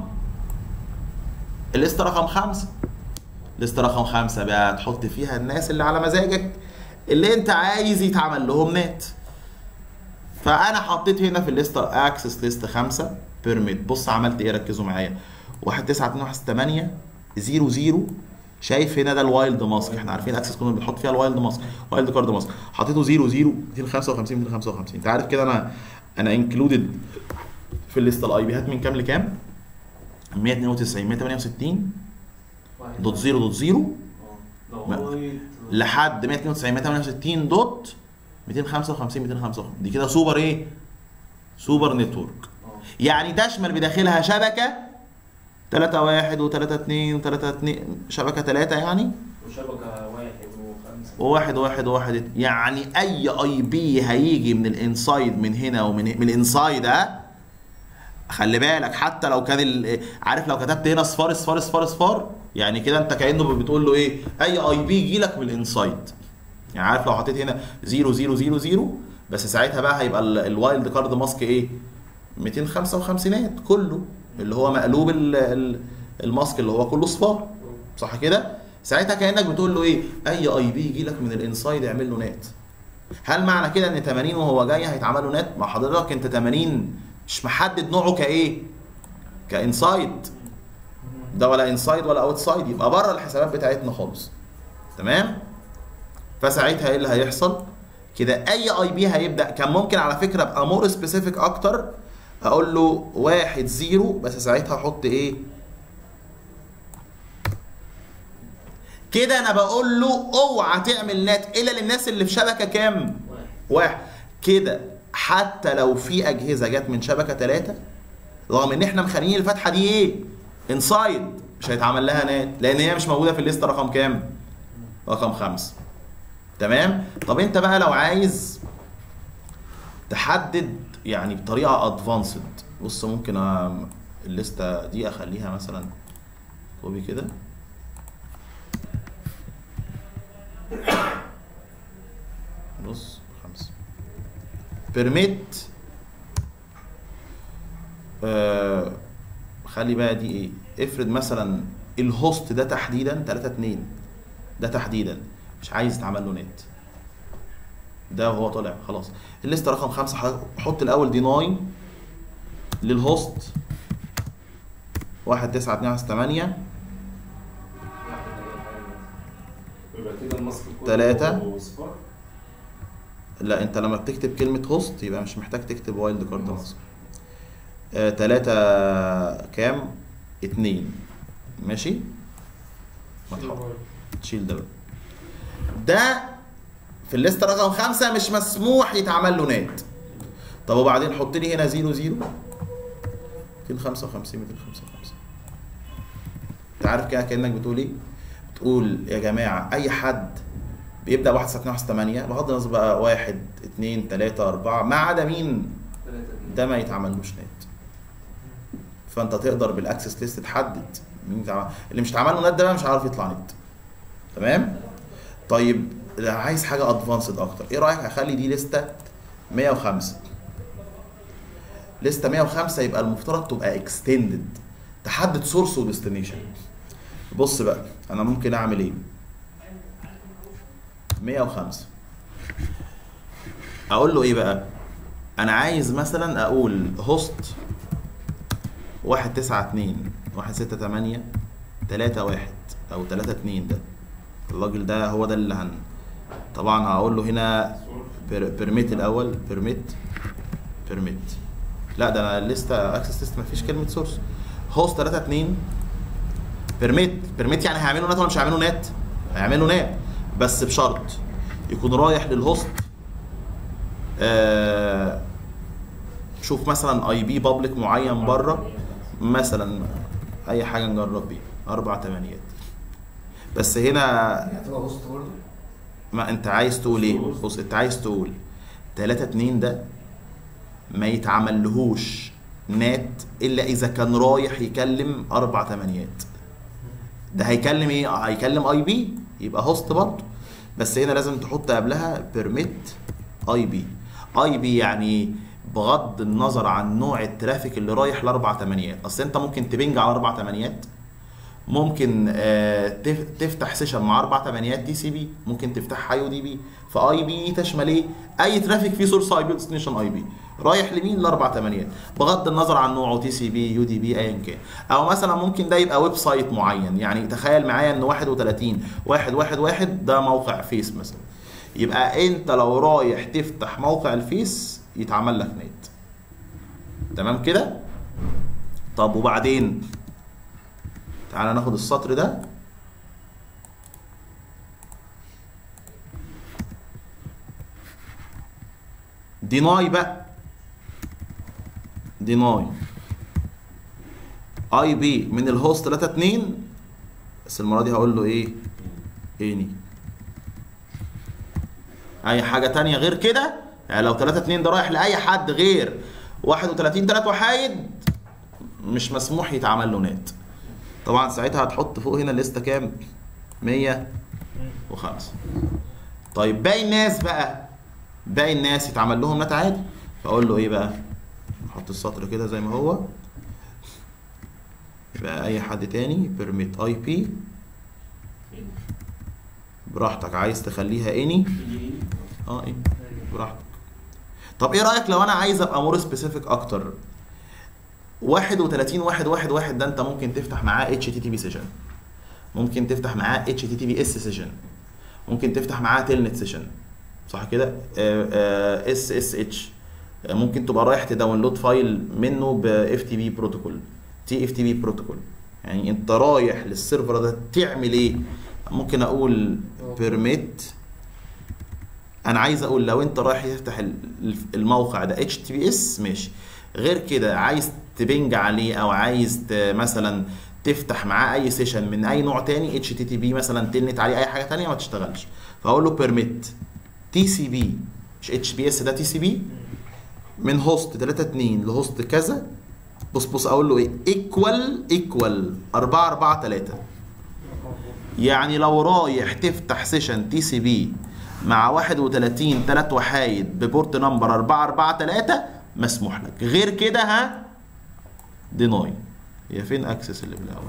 الليست رقم خمسة الليست رقم خمسة بقى تحط فيها الناس اللي على مزاجك اللي انت عايز يتعمل لهم نت فانا حطيت هنا في الليست اكسس ليست خمسة بيرميت بص عملت ايه ركزوا معايا 1 9 2 1 8 0 0 شايف هنا ده الوايلد ماسك احنا عارفين اكسس كنا بنحط فيها الوايلد ماسك وايلد كارد ماسك حطيته 0 0 255 255 انت عارف كده انا انا انكلودد في الليست الاي بيهات من كام لكام 192 168 دوت 0 دوت 0 لغايه لحد 192 168 دوت 255 255 دي كده سوبر ايه سوبر نتورك اه يعني تشمل بداخلها شبكه 3 1 و3 2 و3 2 شبكه 3 يعني وشبكه واحد وخمسه وواحد واحد واحد يعني اي اي بي هيجي من الانسايد من هنا ومن من الانسايد ها خلي بالك حتى لو كان ال- عارف لو كتبت هنا صفار صفار صفار صفار يعني كده انت كانه بتقول له ايه اي اي بي يجي لك من الانسايد يعني عارف لو حطيت هنا 0 0 0 0 بس ساعتها بقى هيبقى ال- الوايلد كارد ماسك ايه 255 كله اللي هو مقلوب ال- ال- الماسك اللي هو كله صفار صح كده ساعتها كانك بتقول له ايه اي اي بي يجي لك من الانسايد اعمل له نت هل معنى كده ان 80 وهو جاي هيتعمل له نت مع حضرتك انت 80 مش محدد نوعه كايه كانسايد ده ولا انسايد ولا اوتسايد يبقى بره الحسابات بتاعتنا خالص تمام فساعتها ايه اللي هيحصل كده اي اي بي هيبدا كان ممكن على فكره ابقى مور سبيسيفيك اكتر اقول له واحد زيرو بس ساعتها احط ايه كده انا بقول له اوعى تعمل نت الا للناس اللي في شبكه كام واحد واحد كده حتى لو في اجهزه جت من شبكه ثلاثه رغم ان احنا مخليين الفتحه دي ايه انسايد مش هيتعمل لها نت لان هي مش موجوده في الليست رقم كام رقم خمسة تمام طب انت بقى لو عايز تحدد يعني بطريقه ادفانسد بص ممكن أ- الليسته دي اخليها مثلا كوبي كده بص خمسة بيرميت آه خلي بقى دي ايه افرض مثلا الهوست ده تحديدا 3 2 ده تحديدا مش عايز يتعمل له نت ده وهو طالع خلاص الليسته رقم خمسة حضرتك حط الاول ديناي للهوست واحد تسعة اتنين واحد تمانية واحد أي حاجة. يبقى كده الماسك كله تلاتة. صفار لا انت لما بتكتب كلمة هوست يبقى مش محتاج تكتب وايلد كارد ماسك آه تلاتة كام اتنين ماشي ما تحط تشيل ده بقى ده في الليسته رقم خمسة مش مسموح يتعمل له نات طب وبعدين حط لي هنا زيرو زيرو 255 255 انت عارف كده كانك بتقول ايه؟ بتقول يا جماعه اي حد بيبدا 1 9 2 8 بغض النظر بقى 1 2 3 4 ما عدا مين ده ما يتعملوش نت فانت تقدر بالاكسس ليست تحدد مين يتعمل اللي مش اتعمل له نت ده بقى مش عارف يطلع نت تمام طيب ده عايز حاجه ادفانسد اكتر ايه رايك اخلي دي لسته 105 لسته 105 يبقى المفترض تبقى اكستندد تحدد سورس وديستنيشن بص بقى انا ممكن اعمل ايه 105 اقول له ايه بقى انا عايز مثلا اقول هوست 192 168 31 او 32 ده الراجل ده هو ده اللي هن طبعا هقول له هنا بيرميت الاول بيرميت بيرميت لا ده انا لسه اكسس ليست مفيش كلمه سورس هوست 32 بيرميت بيرميت يعني هيعملوا نت ولا مش هيعملوا نت هيعملوا نت بس بشرط يكون رايح للهوست آه شوف مثلا اي بي بابليك معين بره مثلا اي حاجه نجرب بيها اربع تمانيات بس هنا هتبقى وسط برضه ما انت عايز تقول ايه بص انت عايز تقول 3 2 ده ما يتعملهوش نات الا اذا كان رايح يكلم اربع تمانيات ده هيكلم ايه هيكلم اي بي يبقى هوست برضه بس هنا لازم تحط قبلها بيرميت اي بي اي بي يعني بغض النظر عن نوع الترافيك اللي رايح لاربع تمانيات اصل انت ممكن تبنج على اربع تمانيات ممكن آه، تف- تفتح سيشن مع اربع تمانيات دي سي بي ممكن تفتحها يو دي بي فاي بي تشمل ايه اي ترافيك فيه سورس اي بي ديستنيشن اي بي رايح لمين لاربع تمانيات بغض النظر عن نوعه تي سي بي يو دي بي ايا كان او مثلا ممكن ده يبقى ويب سايت معين يعني تخيل معايا ان 31 واحد واحد واحد ده موقع فيس مثلا يبقى انت لو رايح تفتح موقع الفيس يتعمل لك نت تمام كده طب وبعدين تعالى ناخد السطر ده ديناي بقى ديناي اي بي من الهوست 3 2 بس المره دي هقول له ايه اني اي حاجه تانية غير كده يعني لو 3 2 ده رايح لاي حد غير 31 3 وحايد مش مسموح يتعمل له نت طبعا ساعتها هتحط فوق هنا الليسته كام 105 طيب باقي الناس بقى باقي الناس يتعمل لهم نت عادي فاقول له ايه بقى نحط السطر كده زي ما هو يبقى اي حد تاني بيرميت اي بي براحتك عايز تخليها اني اه ايه براحتك طب ايه رايك لو انا عايز ابقى مور سبيسيفيك اكتر 31 واحد واحد واحد ده انت ممكن تفتح معاه اتش تي تي بي سيشن ممكن تفتح معاه اتش تي تي بي اس سيشن ممكن تفتح معاه تيلنت سيشن صح كده اس اس اتش ممكن تبقى رايح تداونلود فايل منه ب اف تي بي بروتوكول تي اف تي بي بروتوكول يعني انت رايح للسيرفر ده تعمل ايه ممكن اقول بيرميت انا عايز اقول لو انت رايح تفتح ال- الموقع ده اتش تي بي اس ماشي غير كده عايز تبنج عليه او عايز ت- مثلا تفتح معاه اي سيشن من اي نوع تاني اتش تي تي بي مثلا تلنت عليه اي حاجه تانية ما تشتغلش فاقول له بيرميت تي سي بي مش اتش بي اس ده تي سي بي من هوست 3 2 لهوست كذا بص بص اقول له ايه ايكوال ايكوال 4 4 3 يعني لو رايح تفتح سيشن تي سي بي مع 31 3 وحايد ببورت نمبر 4 4 3 مسموح لك غير كده ها ديناي هي فين اكسس اللي بالاول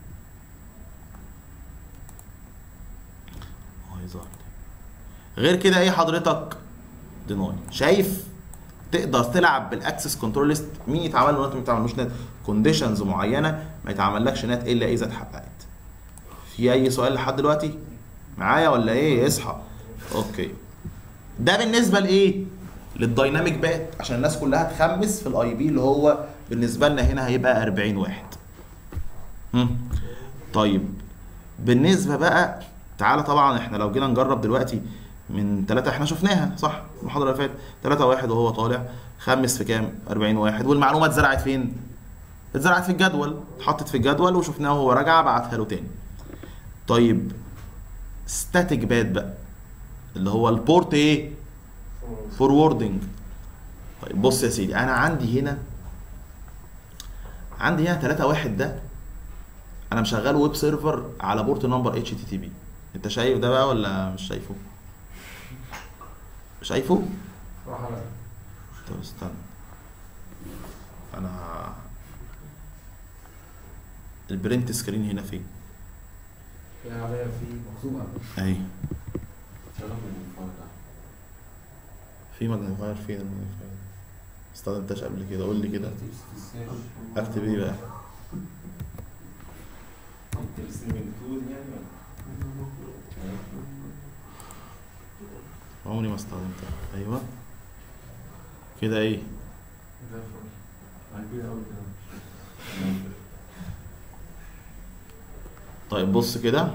اه يظهر لي. غير كده ايه حضرتك ديناي شايف تقدر تلعب بالاكسس كنترول ليست مين يتعمل له نت مين يتعملوش نت كونديشنز معينه ما يتعملكش نت الا اذا اتحققت في اي سؤال لحد دلوقتي معايا ولا ايه اصحى اوكي ده بالنسبه لايه للدايناميك بات عشان الناس كلها تخمس في الاي بي اللي هو بالنسبه لنا هنا هيبقى 40 واحد هم. طيب بالنسبه بقى تعالى طبعا احنا لو جينا نجرب دلوقتي من ثلاثة احنا شفناها صح المحاضرة اللي فاتت ثلاثة واحد وهو طالع خمس في كام 40 واحد والمعلومة اتزرعت فين اتزرعت في الجدول اتحطت في الجدول وشفناه وهو راجع بعتها له تاني طيب ستاتيك باد بقى اللي هو البورت ايه فوروردنج طيب بص يا سيدي انا عندي هنا عندي هنا 3 واحد ده انا مشغل ويب سيرفر على بورت نمبر اتش تي تي بي انت شايف ده بقى ولا مش شايفه شايفه راح على طب استنى انا البرنت سكرين هنا فين كده عليا في مخزومه اهي شغل من الفرق في ماجنيفاير فين الماجنيفاير استخدمتهاش قبل كده قول لي كده اكتب ايه بقى ستريمينج تول يعني ولا؟ عمري ما استخدمتها ايوه كده ايه زي الفل عجيب قوي كده طيب بص كده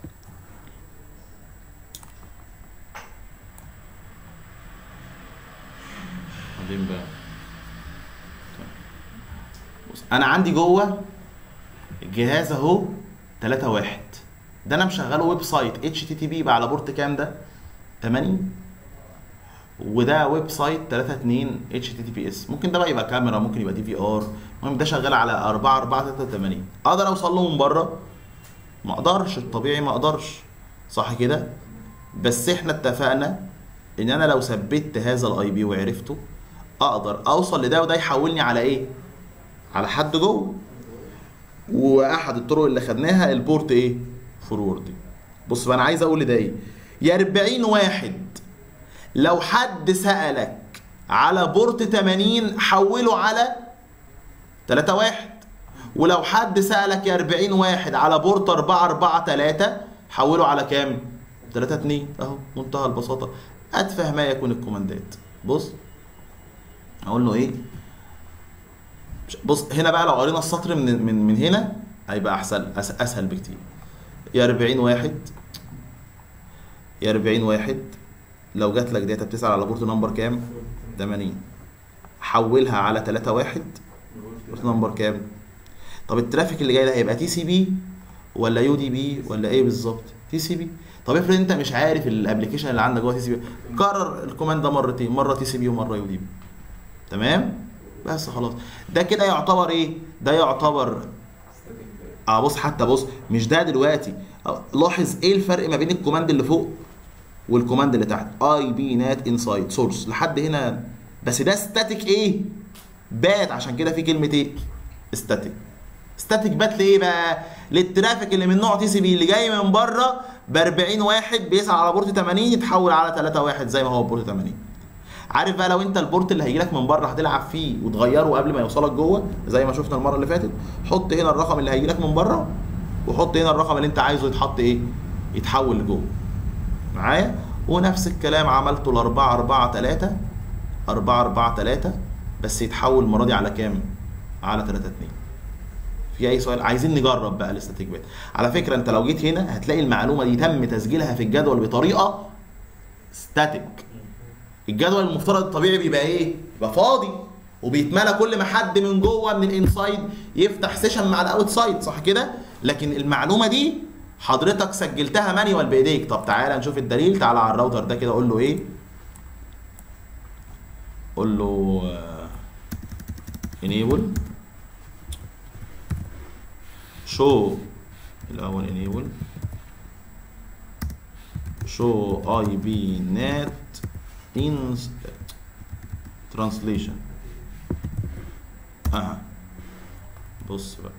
بعدين بقى طيب. بص انا عندي جوه الجهاز اهو 3 واحد ده انا مشغله ويب سايت اتش تي تي بي على بورت كام ده 80 وده ويب سايت 32 اتش تي تي بي اس ممكن ده بقى يبقى كاميرا ممكن يبقى دي في ار المهم ده شغال على 4 4 83 اقدر اوصل له من بره ما اقدرش الطبيعي ما اقدرش صح كده بس احنا اتفقنا ان انا لو ثبت هذا الاي بي وعرفته اقدر اوصل لده وده يحولني على ايه على حد جوه واحد الطرق اللي خدناها البورت ايه فورورد بص بقى انا عايز اقول لده ايه يا 40 واحد لو حد سالك على بورت 80 حوله على 3 واحد ولو حد سألك يا 40 واحد على بورت 4 4 3 حوله على كام؟ 3 2 اهو منتهى البساطة أتفه ما يكون الكوماندات بص أقول له إيه؟ مش- بص هنا بقى لو قرينا السطر من من من هنا هيبقى أحسن أس- أسهل بكتير يا 40 واحد يا 40 واحد لو جات لك داتا بتسأل على بورت نمبر كام؟ 80 حولها على 3 واحد بورت نمبر كام؟ طب الترافيك اللي جاي ده هيبقى تي سي بي ولا يو دي بي ولا ايه بالظبط؟ تي سي بي طب افرض انت مش عارف الابلكيشن اللي عندك جوه تي سي بي كرر الكوماند ده مرتين مره تي سي بي ومره يو دي بي تمام؟ بس خلاص ده كده يعتبر ايه؟ ده يعتبر اه بص حتى بص مش ده دلوقتي آه، لاحظ ايه الفرق ما بين الكوماند اللي فوق والكوماند اللي تحت اي بي نات انسايد سورس لحد هنا بس ده ستاتيك ايه بات عشان كده في كلمه ايه ستاتيك ستاتيك بات لايه بقى للترافيك اللي من نوع تي سي بي اللي جاي من بره ب 40 واحد بيسعى على بورت 80 يتحول على 3 واحد زي ما هو بورت 80 عارف بقى لو انت البورت اللي هيجي لك من بره هتلعب فيه وتغيره قبل ما يوصلك جوه زي ما شفنا المره اللي فاتت حط هنا الرقم اللي هيجي لك من بره وحط هنا الرقم اللي انت عايزه يتحط ايه يتحول لجوه معايا ونفس الكلام عملته ل 4 4 3 4 4 3 بس يتحول المره دي على كام على 3 2 في اي سؤال عايزين نجرب بقى الاستاتيك بات على فكره انت لو جيت هنا هتلاقي المعلومه دي تم تسجيلها في الجدول بطريقه ستاتيك الجدول المفترض الطبيعي بيبقى ايه بيبقى فاضي وبيتملى كل ما حد من جوه من الانسايد يفتح سيشن مع الاوتسايد صح كده لكن المعلومه دي حضرتك سجلتها مانيوال بايديك طب تعالى نشوف الدليل تعالى على الراوتر ده كده قول له ايه قول له انيبل شو الاول انيبل شو اي بي نت ان ترانسليشن اها بص بقى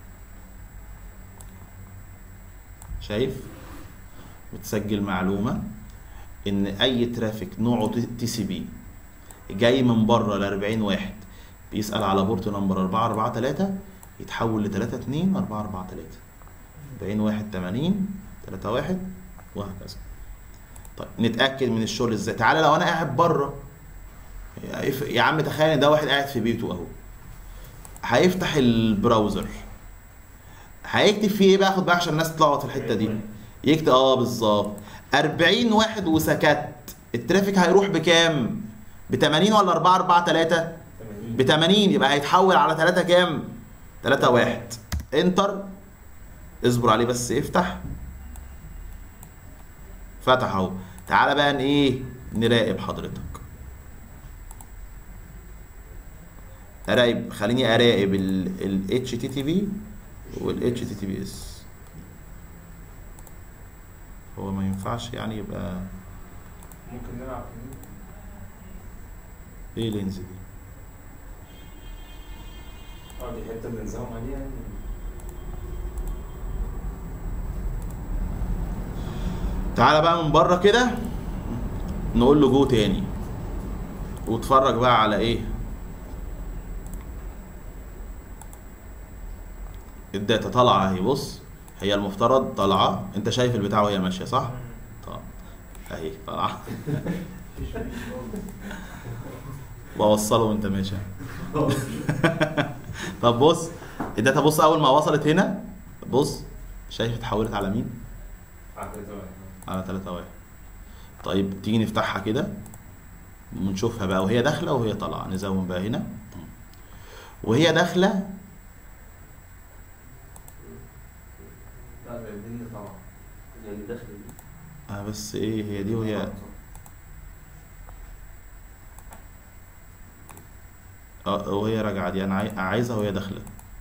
شايف بتسجل معلومه ان اي ترافيك نوعه تي سي بي جاي من بره ل 40 واحد بيسال على بورت نمبر 4 4 3 يتحول ل 3 2 4 4 3 40 واحد 80 3 1 وهكذا طيب نتاكد من الشغل ازاي تعالى لو انا قاعد بره يا عم تخيل ان ده واحد قاعد في بيته اهو هيفتح البراوزر هيكتب فيه ايه بقى خد بالك عشان الناس تتلخبط في الحته دي يكتب اه بالظبط 40 واحد وسكت الترافيك هيروح بكام؟ ب 80 ولا 4 4 3 ب 80 يبقى هيتحول على 3 كام؟ 3 1 انتر اصبر عليه بس افتح فتح اهو تعالى بقى ن- ايه نراقب حضرتك اراقب خليني اراقب ال اتش تي تي بي وال اتش تي تي بي اس هو ما ينفعش يعني يبقى ممكن نلعب ايه لينز دي اه دي حته بنزوم عليها يعني تعالى بقى من بره كده نقول له جو تاني واتفرج بقى على ايه الداتا طالعه اهي بص هي المفترض طالعه انت شايف البتاع وهي ماشيه صح طب اهي طالعه بوصله وانت ماشي طب بص الداتا بص اول ما وصلت هنا بص شايف اتحولت على مين عقد واحد على 3 واحد طيب تيجي نفتحها كده ونشوفها بقى وهي داخله وهي طالعه نزوم بقى هنا وهي داخله لا ده الدنيا طبعا يعني داخل آه بس ايه هي دي وهي اه وهي راجعه دي انا عاي- عايزها وهي داخله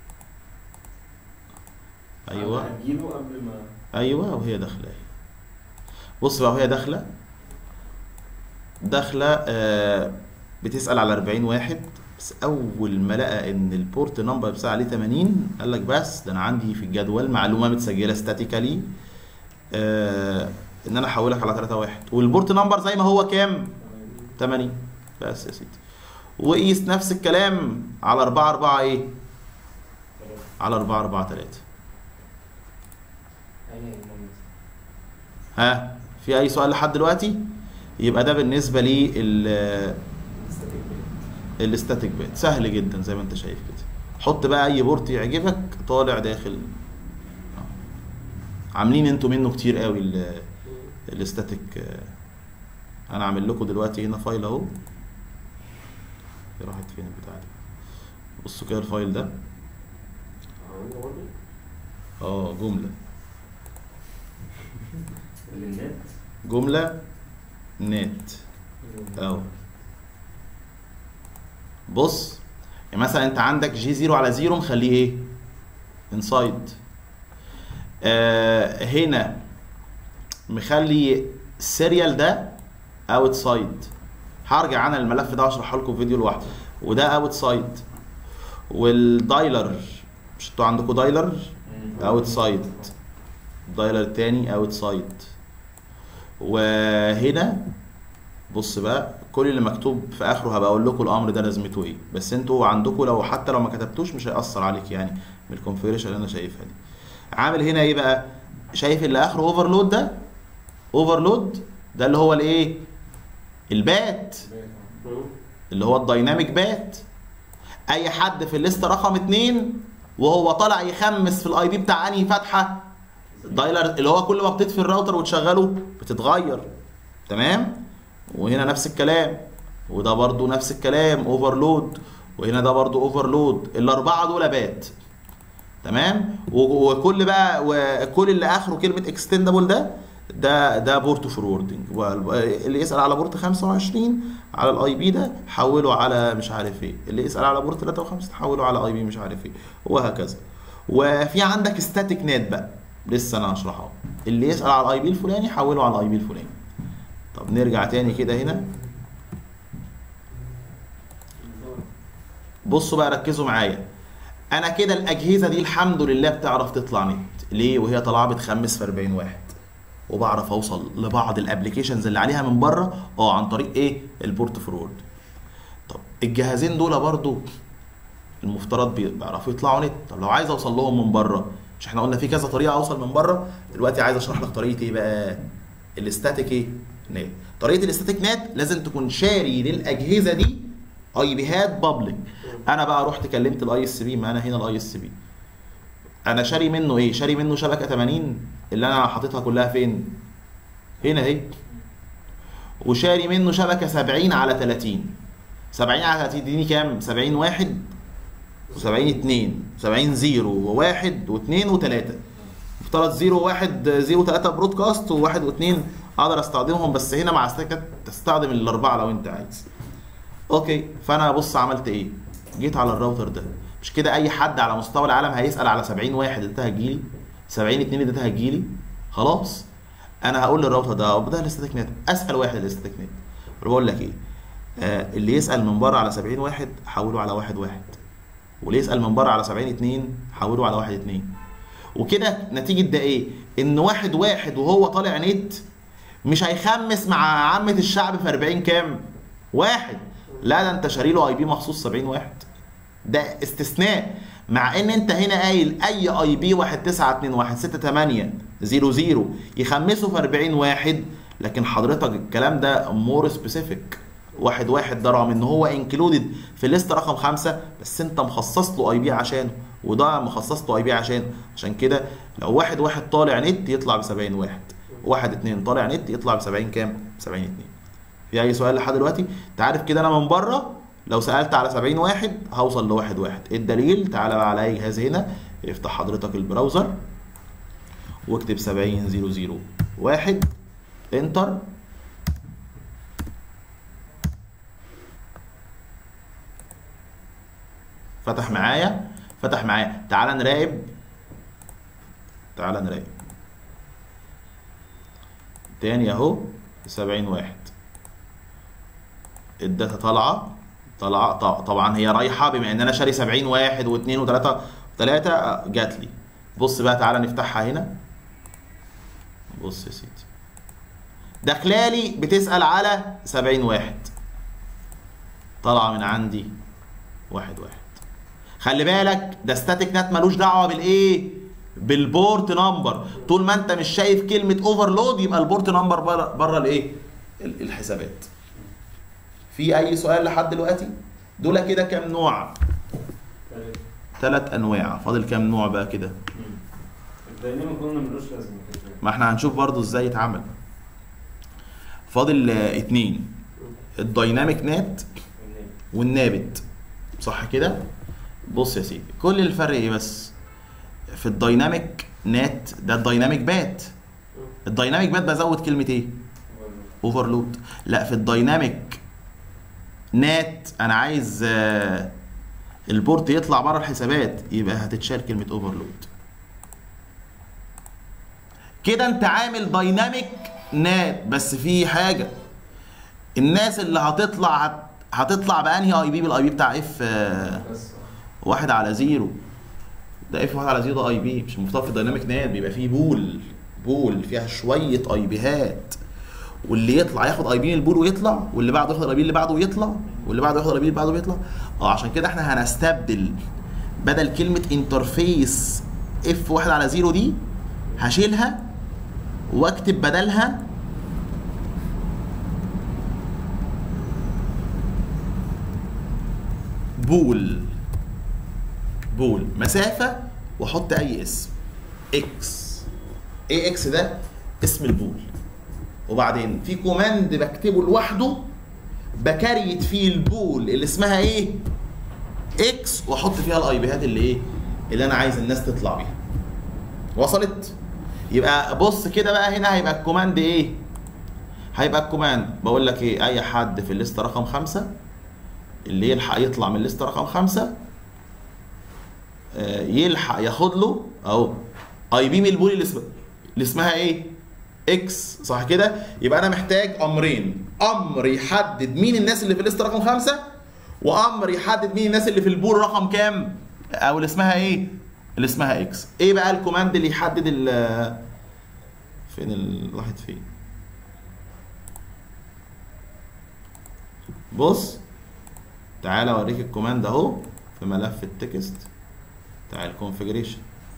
ايوه هتجيبه قبل ما ايوه وهي داخله اهي بص بقى وهي داخله داخله آه بتسال على 40 واحد بس اول ما لقى ان البورت نمبر بتاع عليه 80 قال لك بس ده انا عندي في الجدول معلومه متسجله ستاتيكالي آه ان انا احولك على 3 واحد والبورت نمبر زي ما هو كام 80 بس يا سيدي وقيس نفس الكلام على 4 4 ايه على 4 4 3 ها في اي سؤال لحد دلوقتي يبقى ده بالنسبه لي ال الاستاتيك بات سهل جدا زي ما انت شايف كده حط بقى اي بورت يعجبك طالع داخل آه. عاملين انتوا منه كتير قوي ال- الاستاتيك آه. انا عامل لكم دلوقتي هنا فايل اهو راحت فين البتاع دي بصوا كده الفايل ده اه جمله للنت جمله نت اهو بص يعني مثلا انت عندك جي 0 على 0 مخليه ايه انسايد آه هنا مخلي السيريال ده اوت سايد هرجع عن الملف ده واشرحه لكم في فيديو لوحده وده اوت سايد والدايلر مش انتوا عندكم دايلر اوت سايد الدايلر التاني اوت سايد وهنا بص بقى كل اللي مكتوب في اخره هبقى اقول لكم الامر ده لازمته ايه بس انتوا عندكم لو حتى لو ما كتبتوش مش هيأثر عليك يعني من الكونفيجريشن اللي انا شايفها دي عامل هنا ايه بقى شايف اللي اخره اوفرلود ده اوفرلود ده اللي هو الايه البات اللي هو الدايناميك بات اي حد في الليسته رقم اتنين وهو طالع يخمس في الاي دي بتاع انهي فتحه الدايلر اللي هو كل ما بتطفي الراوتر وتشغله بتتغير تمام وهنا نفس الكلام وده برضو نفس الكلام اوفرلود وهنا ده برضو اوفرلود الاربعه دول بات تمام و- وكل بقى وكل اللي اخره كلمه اكستندبل ده ده ده بورت فوروردنج اللي يسال على بورت 25 على الاي بي ده حوله على مش عارف ايه اللي يسال على بورت 53 حوله على اي بي مش عارف ايه وهكذا وفي عندك ستاتيك نت بقى لسه انا هشرحه اللي يسال على الاي بي الفلاني حوله على الاي بي الفلاني طب نرجع تاني كده هنا بصوا بقى ركزوا معايا انا كده الاجهزه دي الحمد لله بتعرف تطلع نت ليه وهي طالعه بتخمس في 40 واحد وبعرف اوصل لبعض الابلكيشنز اللي عليها من بره اه عن طريق ايه البورت فورورد طب الجهازين دول برضو المفترض بي- بيعرفوا يطلعوا نت طب لو عايز اوصل لهم من بره مش احنا قلنا في كذا طريقه اوصل من بره دلوقتي عايز اشرح لك طريقه ايه بقى الاستاتيك ايه نت طريقه الاستاتيك نت لازم تكون شاري للاجهزه دي اي بيهات بابليك انا بقى رحت كلمت الاي اس بي ما انا هنا الاي اس بي انا شاري منه ايه شاري منه شبكه 80 اللي انا حاططها كلها فين هنا اهي وشاري منه شبكه 70 على 30 70 على 30 تديني كام 70 واحد و70 2 70 0 و1 و2 و3 مفترض 0 1 0 3 برودكاست و1 و2 اقدر استخدمهم بس هنا مع استكت تستخدم الاربعه لو انت عايز اوكي فانا بص عملت ايه جيت على الراوتر ده مش كده اي حد على مستوى العالم هيسال على 70 واحد انت هتجيلي 70 2 انت هتجيلي خلاص انا هقول للراوتر ده ده الاستاتيك نت اسهل واحد الاستاتيك نت بقول لك ايه آه اللي يسال من بره على 70 واحد حوله على واحد واحد واللي يسال من بره على 70 2 حوله على واحد 2 وكده نتيجه ده ايه ان واحد واحد وهو طالع نت مش هيخمس مع عامه الشعب في 40 كام واحد لا ده انت شاري له اي بي مخصوص 70 واحد ده استثناء مع ان انت هنا قايل اي اي بي 1921680 يخمسه في 40 واحد لكن حضرتك الكلام ده مور سبيسيفيك واحد واحد ده رغم ان هو انكلودد في الليست رقم خمسة بس انت مخصص له اي بي عشانه وده مخصص له اي بي عشان عشان كده لو واحد واحد طالع نت يطلع ب 70 واحد واحد اتنين طالع نت يطلع ب 70 كام؟ 70 اتنين في اي سؤال لحد دلوقتي؟ انت عارف كده انا من بره لو سالت على 70 واحد هوصل لواحد واحد الدليل تعالى بقى على اي جهاز هنا افتح حضرتك البراوزر واكتب 70 00 واحد انتر فتح معايا فتح معايا تعالى نراقب تعالى نراقب تاني اهو 70 واحد الداتا طالعه طالعه ط- طبعا هي رايحه بما ان انا شاري 70 واحد واثنين وثلاثه ثلاثه جات لي بص بقى تعالى نفتحها هنا بص يا سيدي داخلالي بتسال على 70 واحد طالعه من عندي واحد واحد خلي بالك ده ستاتيك نت ملوش دعوه بالايه بالبورت نمبر طول ما انت مش شايف كلمه اوفرلود يبقى البورت نمبر بره بره الايه ال- الحسابات في اي سؤال لحد دلوقتي دول كده كام نوع ثلاث انواع فاضل كام نوع بقى كده الديناميك قلنا ملوش لازمه كده ما احنا هنشوف برضو ازاي يتعمل فاضل آه، اتنين الدايناميك نت والنابت صح كده بص يا سيدي كل الفرق ايه بس في الدايناميك نت ده الدايناميك بات الدايناميك بات بزود كلمه ايه اوفرلود لا في الدايناميك نت انا عايز آه، البورت يطلع بره الحسابات يبقى هتتشال كلمه اوفرلود كده انت عامل دايناميك نت بس في حاجه الناس اللي هتطلع هت... هتطلع بانهي اي بي بالاي بي بتاع اف آه، بس واحد على زيرو ده اف واحد على زيرو ده اي بي مش مرتبط في الدايناميك نات بيبقى فيه بول بول فيها شويه اي بيهات واللي يطلع ياخد اي بي من البول ويطلع واللي بعده ياخد الاي بي اللي بعده ويطلع واللي بعده ياخد الاي بي اللي بعده ويطلع اه عشان كده احنا هنستبدل بدل كلمه انترفيس اف واحد على زيرو دي هشيلها واكتب بدلها بول بول مسافة واحط اي اسم اكس ايه اكس ده اسم البول وبعدين في كوماند بكتبه لوحده بكريت فيه البول اللي اسمها ايه اكس واحط فيها الاي بيهات اللي ايه اللي انا عايز الناس تطلع بيها وصلت يبقى بص كده بقى هنا هيبقى الكوماند ايه هيبقى الكوماند بقول لك ايه اي حد في الليست رقم خمسة اللي يلحق يطلع من الليست رقم خمسة آه، يلحق ياخد له اهو اي بي من البول اللي اسمها اللي اسمها ايه اكس صح كده يبقى انا محتاج امرين امر يحدد مين الناس اللي في الليست رقم خمسة وامر يحدد مين الناس اللي في البول رقم كام او اللي اسمها ايه اللي اسمها اكس ايه بقى الكوماند اللي يحدد ال فين ال- راحت فين بص تعالى اوريك الكوماند اهو في ملف التكست بتاع الكونفيجريشن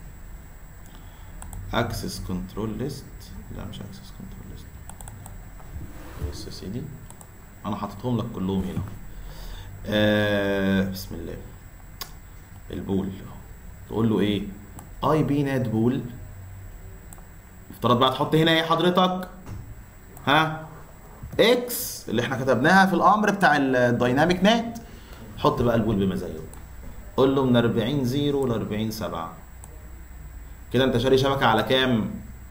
اكسس كنترول ليست لا مش اكسس كنترول ليست بص يا سيدي انا حاططهم لك كلهم هنا آه بسم الله البول اهو تقول له ايه اي بي نات بول افترض بقى تحط هنا ايه حضرتك ها اكس اللي احنا كتبناها في الامر بتاع الدايناميك نات حط بقى البول بمزايا قول له من 40 0 ل 40 7 كده انت شاري شبكه على كام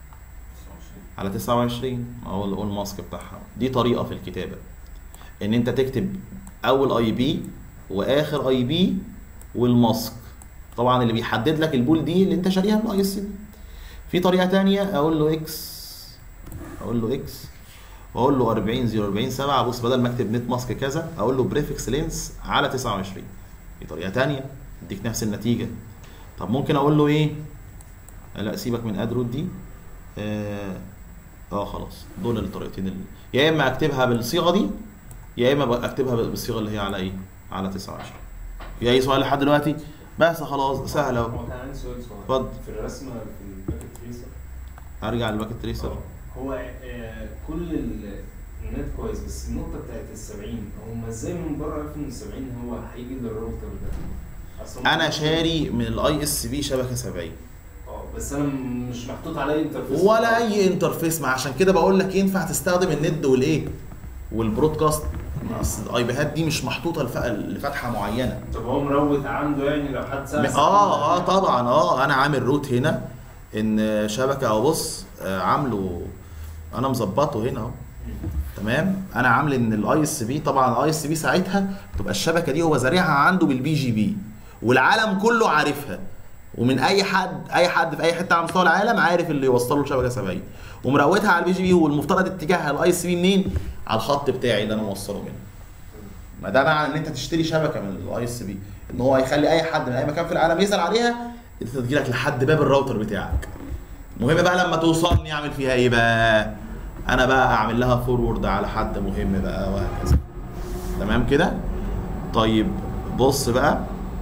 على 29 اهو اللي هو الماسك بتاعها دي طريقه في الكتابه ان انت تكتب اول اي بي واخر اي بي والماسك طبعا اللي بيحدد لك البول دي اللي انت شاريها من اي اس بي في طريقه تانية اقول له اكس اقول له اكس واقول له 40 0 40 7 بص بدل ما اكتب نت ماسك كذا اقول له بريفكس لينس على 29 دي طريقه تانية اديك نفس النتيجه طب ممكن اقول له ايه لا سيبك من ادرود دي اه, آه خلاص دول الطريقتين اللي يا اما اكتبها بالصيغه دي يا اما بقى اكتبها بالصيغه اللي هي على ايه على 29 في اي سؤال لحد دلوقتي بس خلاص سهله اهو هو كان عندي سؤال صغير اتفضل. في الرسمه في الباكت تريسر ارجع للباكت تريسر هو آه، كل ال- النت كويس بس النقطه بتاعت ال 70 هم ازاي من بره عرفوا ان ال 70 هو هيجي للراوتر ده أصل هم- انا شاري من الاي اس بي شبكه 70 اه بس انا م- مش محطوط عليه انترفيس ولا اي انترفيس ما عشان كده بقول لك ينفع تستخدم الند والايه والبرودكاست اصل الاي بيهات دي مش محطوطه لف- لفتحه معينه طب هو مروت عنده يعني لو حد سال اه اه طبعا اه انا عامل روت هنا ان شبكه اهو بص آه، عامله انا مظبطه هنا اهو تمام انا عامل ان الاي اس بي طبعا الاي اس بي ساعتها تبقى الشبكه دي هو زارعها عنده بالبي جي بي والعالم كله عارفها ومن اي حد اي حد في اي حته على مستوى العالم عارف اللي يوصله لشبكه 70 ومروتها على البي جي بي والمفترض اتجاهها الاي اس بي منين على الخط بتاعي اللي انا موصله منه ما ده معنى ان انت تشتري شبكه من الاي اس بي ان هو هيخلي اي حد من اي مكان في العالم يسال عليها انت تجيلك لحد باب الراوتر بتاعك المهم بقى لما توصلني اعمل فيها ايه بقى انا بقى اعمل لها فورورد على حد مهم بقى وهكذا تمام كده طيب بص بقى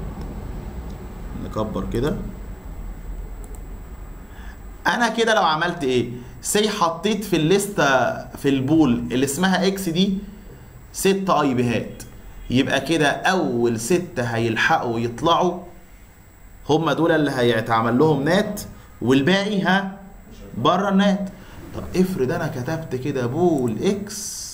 نكبر كده انا كده لو عملت ايه سي حطيت في الليسته في البول اللي اسمها اكس دي ست اي بيهات يبقى كده اول ستة هيلحقوا يطلعوا هم دول اللي هيتعمل لهم نات والباقي ها بره النات طب افرض انا كتبت كده بول اكس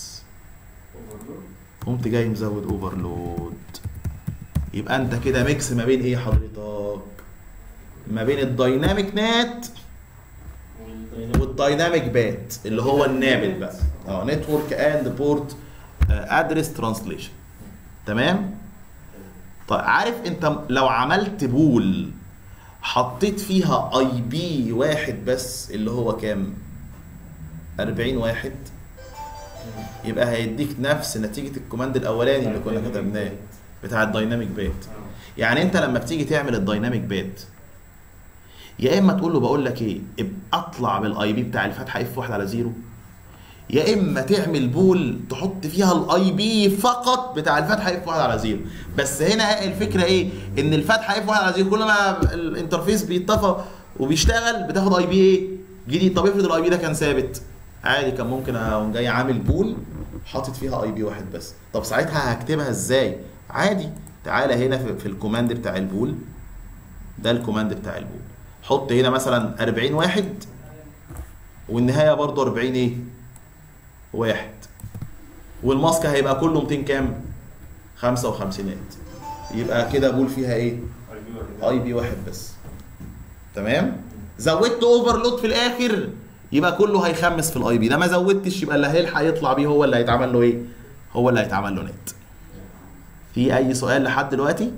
قمت جاي مزود اوفرلود يبقى انت كده ميكس ما بين ايه حضرتك ما بين الدايناميك نات والدايناميك بات اللي هو النابت بقى اه نتورك اند بورت ادرس ترانسليشن تمام طيب عارف انت لو عملت بول حطيت فيها اي بي واحد بس اللي هو كام 40 واحد يبقى هيديك نفس نتيجه الكوماند الاولاني اللي كنا كتبناه بتاع الدايناميك بات يعني انت لما بتيجي تعمل الدايناميك بات يا اما تقول له بقول لك ايه اب- اطلع بالاي بي بتاع الفتحه اف 1 على زيرو يا اما تعمل بول تحط فيها الاي بي فقط بتاع الفتحه اف 1 على زيرو بس هنا الفكره ايه ان الفتحه اف 1 على زيرو كل ما الانترفيس بيتطفى وبيشتغل بتاخد اي بي ايه جديد طب افرض الاي بي ده كان ثابت عادي كان ممكن اقوم جاي عامل بول حاطط فيها اي بي واحد بس طب ساعتها هكتبها ازاي عادي تعالى هنا في, في الكوماند بتاع البول ده الكوماند بتاع البول حط هنا مثلا 40 واحد والنهايه برضه 40 ايه واحد والماسك هيبقى كله 200 كام 55 يبقى كده بول فيها ايه اي بي واحد بس تمام زودت اوفرلود في الاخر يبقى كله هيخمس في الاي بي ده ما زودتش يبقى اللي هيلحق يطلع بيه هو اللي هيتعمل له ايه هو اللي هيتعمل له نت في اي سؤال لحد دلوقتي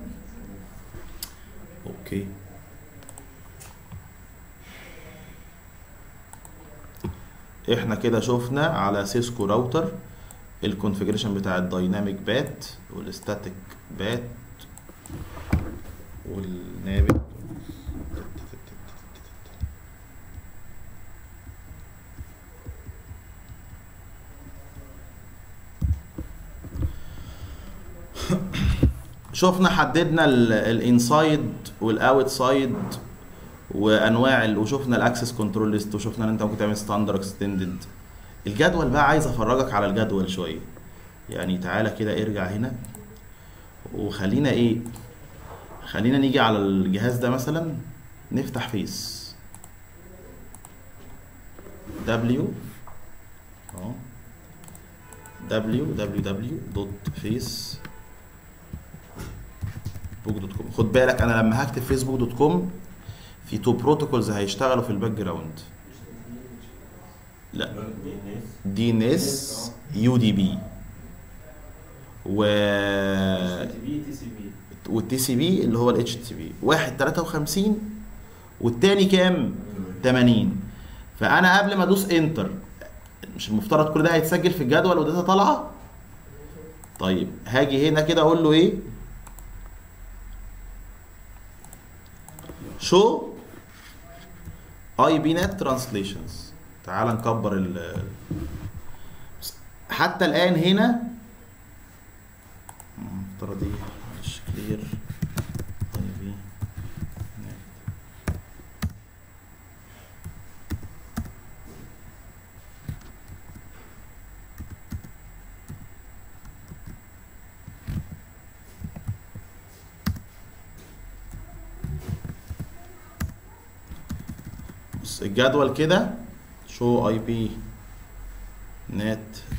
اوكي احنا كده شفنا على سيسكو راوتر الكونفيجريشن بتاع الدايناميك بات والستاتيك بات والنابت شفنا حددنا الانسايد والاوت سايد وانواع ال- وشفنا الاكسس كنترول ليست وشفنا ان انت ممكن تعمل ستاندر اكستندد الجدول بقى عايز افرجك على الجدول شويه يعني تعالى كده ارجع هنا وخلينا ايه خلينا نيجي على الجهاز ده مثلا نفتح فيس w اهو www.face بوك دوت كوم خد بالك انا لما هكتب فيسبوك دوت كوم في تو بروتوكولز هيشتغلوا في الباك جراوند لا دي ان اس يو دي بي و تي بي تي سي بي والتي سي بي اللي هو الاتش تي بي واحد 53 والتاني كام 80 فانا قبل ما ادوس انتر مش المفترض كل ده هيتسجل في الجدول وداتا طالعه طيب هاجي هنا كده اقول له ايه شو اي بي نت ترانسليشنز تعال نكبر ال حتى الان هنا المفترض ايه معلش كلير اي بي نت بص الجدول كده شو اي بي نت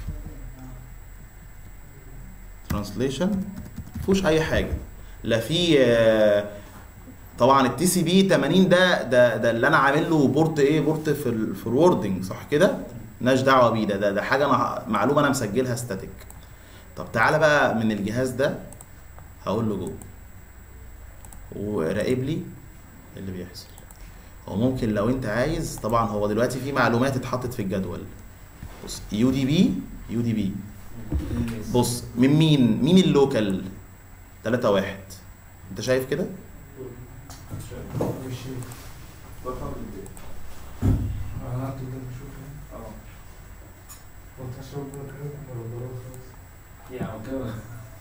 ترانسليشن مفيهوش اي حاجه لا في آه، طبعا التي سي بي 80 ده ده ده اللي انا عامل له بورت ايه بورت في الفوروردنج صح كده مالناش دعوه بيه ده ده ده حاجه انا معلومه انا مسجلها ستاتيك طب تعالى بقى من الجهاز ده هقول له جو وراقب لي اللي بيحصل هو ممكن لو انت عايز طبعا هو دلوقتي في معلومات اتحطت في الجدول بص يو دي بي يو دي بي بص من مين مين اللوكال 3 1 انت شايف كده مش انا قعدت قدام اشوف هو انت شرب ولا كده ولا ضروري خالص يا عم كده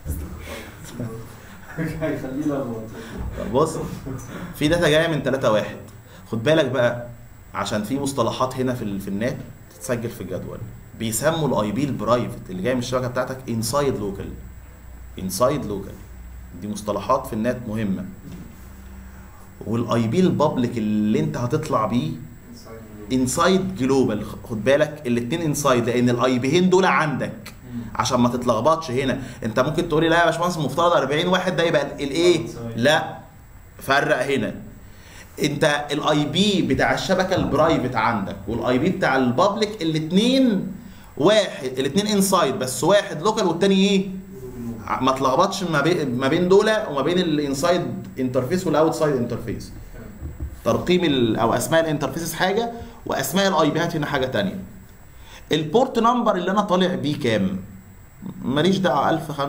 هيخليه لخبط طب بص في داتا جايه من 3 1 خد بالك بقى عشان في مصطلحات هنا في ال- في النت تتسجل في الجدول بيسموا الاي بي البرايفت اللي جاي من الشبكه بتاعتك انسايد لوكال انسايد لوكال دي مصطلحات في النت مهمه والاي بي البابليك اللي انت هتطلع بيه انسايد جلوبال خد بالك الاثنين انسايد لان الاي بيين دول عندك عشان ما تتلخبطش هنا انت ممكن تقولي لا يا باشمهندس المفترض 40 واحد ده يبقى الايه لا فرق هنا انت الاي بي بتاع الشبكه البرايفت عندك والاي بي بتاع البابليك الاثنين واحد الاثنين انسايد بس واحد لوكال والتاني ايه ما تلخبطش ما بين ما بين دول وما بين الانسايد انترفيس والاوتسايد انترفيس ترقيم ال- او اسماء الانترفيسز حاجه واسماء الاي بيات هنا حاجه تانية البورت نمبر اللي انا طالع بيه كام ماليش دعوه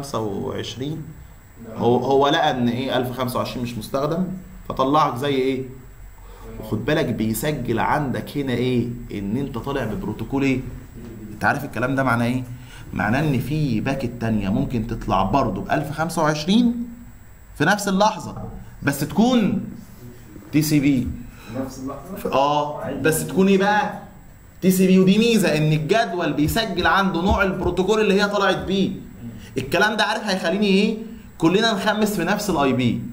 1025 هو هو لقى ان ايه 1025 مش مستخدم فطلعك زي ايه وخد بالك بيسجل عندك هنا ايه ان انت طالع ببروتوكول ايه انت عارف الكلام ده معناه ايه معناه ان في باكت تانية ممكن تطلع برضه ب 1025 في نفس اللحظه بس تكون تي سي بي نفس اللحظه اه بس تكون ايه بقى تي سي بي ودي ميزه ان الجدول بيسجل عنده نوع البروتوكول اللي هي طلعت بيه الكلام ده عارف هيخليني ايه كلنا نخمس في نفس الاي بي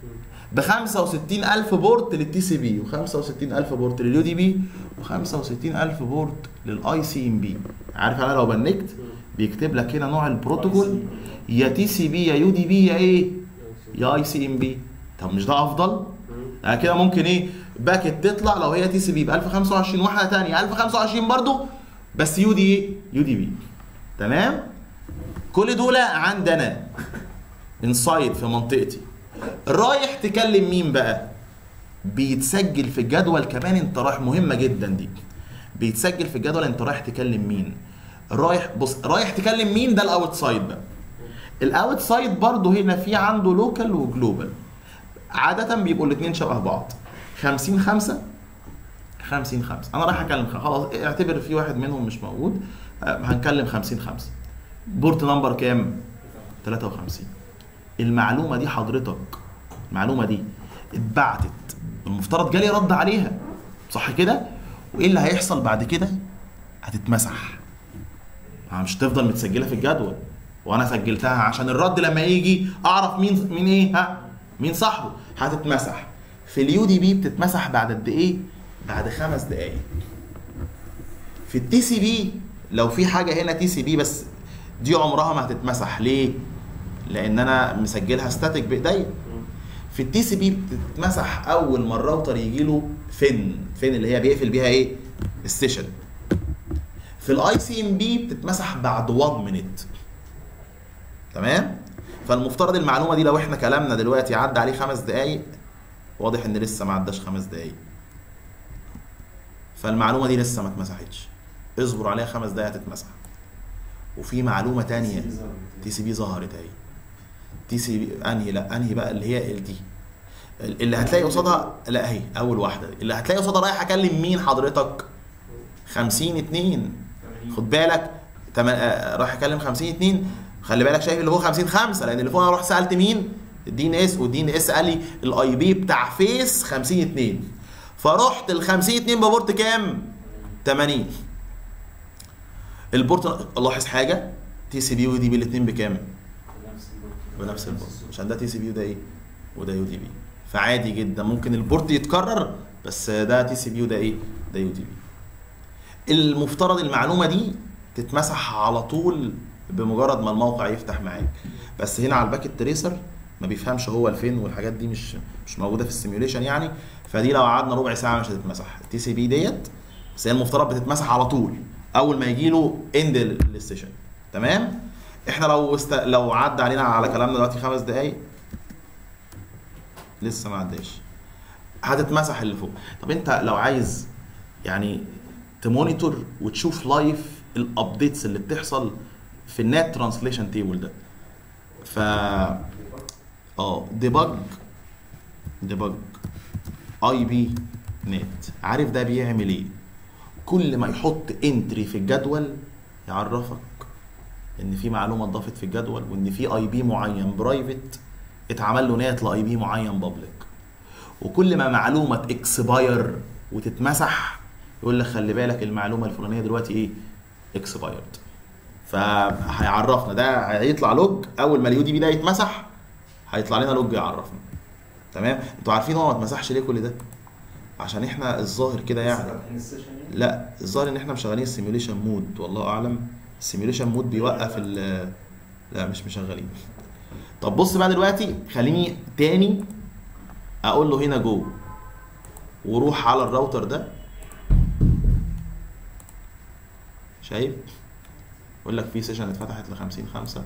ب 65000 بورت للتي سي بي و65000 بورت لليو دي بي و65000 بورت للاي سي ام بي عارف انا لو بنكت بيكتب لك هنا نوع البروتوكول يا تي سي بي يا يو دي بي يا ايه يا اي سي ام بي طب مش ده افضل يعني كده ممكن ايه باكت تطلع لو هي تي سي بي ب 1025 واحده ثانيه 1025 برضو بس يو دي ايه يو دي بي تمام كل دول عندنا انسايد في منطقتي رايح تكلم مين بقى بيتسجل في الجدول كمان انت رايح مهمه جدا دي بيتسجل في الجدول انت رايح تكلم مين رايح بص رايح تكلم مين ده الاوت سايد بقى الاوت سايد برضه هنا في عنده لوكال وجلوبال عاده بيبقوا الاثنين شبه بعض 50 5 50 5 انا رايح اكلم خ- خلاص اعتبر في واحد منهم مش موجود آه، هنكلم 50 5 بورت نمبر كام 53 المعلومه دي حضرتك المعلومه دي اتبعتت المفترض جالي رد عليها صح كده وايه اللي هيحصل بعد كده هتتمسح ها مش تفضل متسجله في الجدول وانا سجلتها عشان الرد لما يجي اعرف مين مين ايه ها مين صاحبه هتتمسح في اليو دي بي بتتمسح بعد قد ايه بعد خمس دقائق في التي سي بي لو في حاجه هنا تي سي بي بس دي عمرها ما هتتمسح ليه لان انا مسجلها ستاتيك بايديا في التي سي بي بتتمسح اول ما الراوتر يجي له فين فين اللي هي بيقفل بيها ايه السيشن في الاي سي ام بي بتتمسح بعد 1 مينيت تمام فالمفترض المعلومه دي لو احنا كلامنا دلوقتي عدى عليه خمس دقايق واضح ان لسه ما عداش خمس دقايق فالمعلومه دي لسه ما اتمسحتش اصبروا عليها خمس دقايق هتتمسح وفي معلومه تانية تي سي بي ظهرت اهي تي سي بي انهي لا انهي بقى اللي هي ال دي اللي هتلاقي قصادها لا اهي اول واحده اللي هتلاقي قصادها رايح اكلم مين حضرتك 50 2 خد بالك تم... آه، راح اكلم 50 2 خلي بالك شايف اللي هو 50 5 لان اللي فوق انا رحت سالت مين الدي ان اس والدي ان اس قال لي الاي بي بتاع فيس 50 2 فرحت ال 50 2 ببورت كام 80 البورت لاحظ حاجه تي سي بي ودي بي الاثنين بكام بنفس البورت عشان ده تي سي بي وده ايه وده يو دي بي فعادي جدا ممكن البورت يتكرر بس ده تي سي بي وده ايه ده يو دي بي المفترض المعلومه دي تتمسح على طول بمجرد ما الموقع يفتح معاك بس هنا على الباكت تريسر ما بيفهمش هو الفين والحاجات دي مش مش موجوده في السيميوليشن يعني فدي لو قعدنا ربع ساعه مش هتتمسح التي سي بي ديت بس هي المفترض بتتمسح على طول اول ما يجي له اند للسيشن تمام احنا لو است... لو عدى علينا على كلامنا دلوقتي خمس دقايق لسه ما عداش هتتمسح اللي فوق طب انت لو عايز يعني تمونيتور وتشوف لايف الابديتس اللي بتحصل في النت ترانسليشن تيبل ده ف اه ديبج ديبج اي بي نت عارف ده بيعمل ايه كل ما يحط انتري في الجدول يعرفك ان في معلومه اتضافت في الجدول وان في اي بي معين برايفت اتعمل له نات لاي بي معين بابليك وكل ما معلومه اكسباير وتتمسح يقول لك خلي بالك المعلومه الفلانيه دلوقتي ايه اكسبايرد فهيعرفنا ده هيطلع لوج اول ما اليو دي بي ده يتمسح هيطلع لنا لوج يعرفنا تمام انتوا عارفين هو ما اتمسحش ليه كل ده عشان احنا الظاهر كده يعني لا الظاهر ان احنا مشغلين السيميوليشن مود والله اعلم السيميوليشن مود بيوقف ال لا مش مشغلين طب بص بقى دلوقتي خليني تاني اقول له هنا جو وروح على الراوتر ده شايف يقول لك في سيشن اتفتحت ل 50 5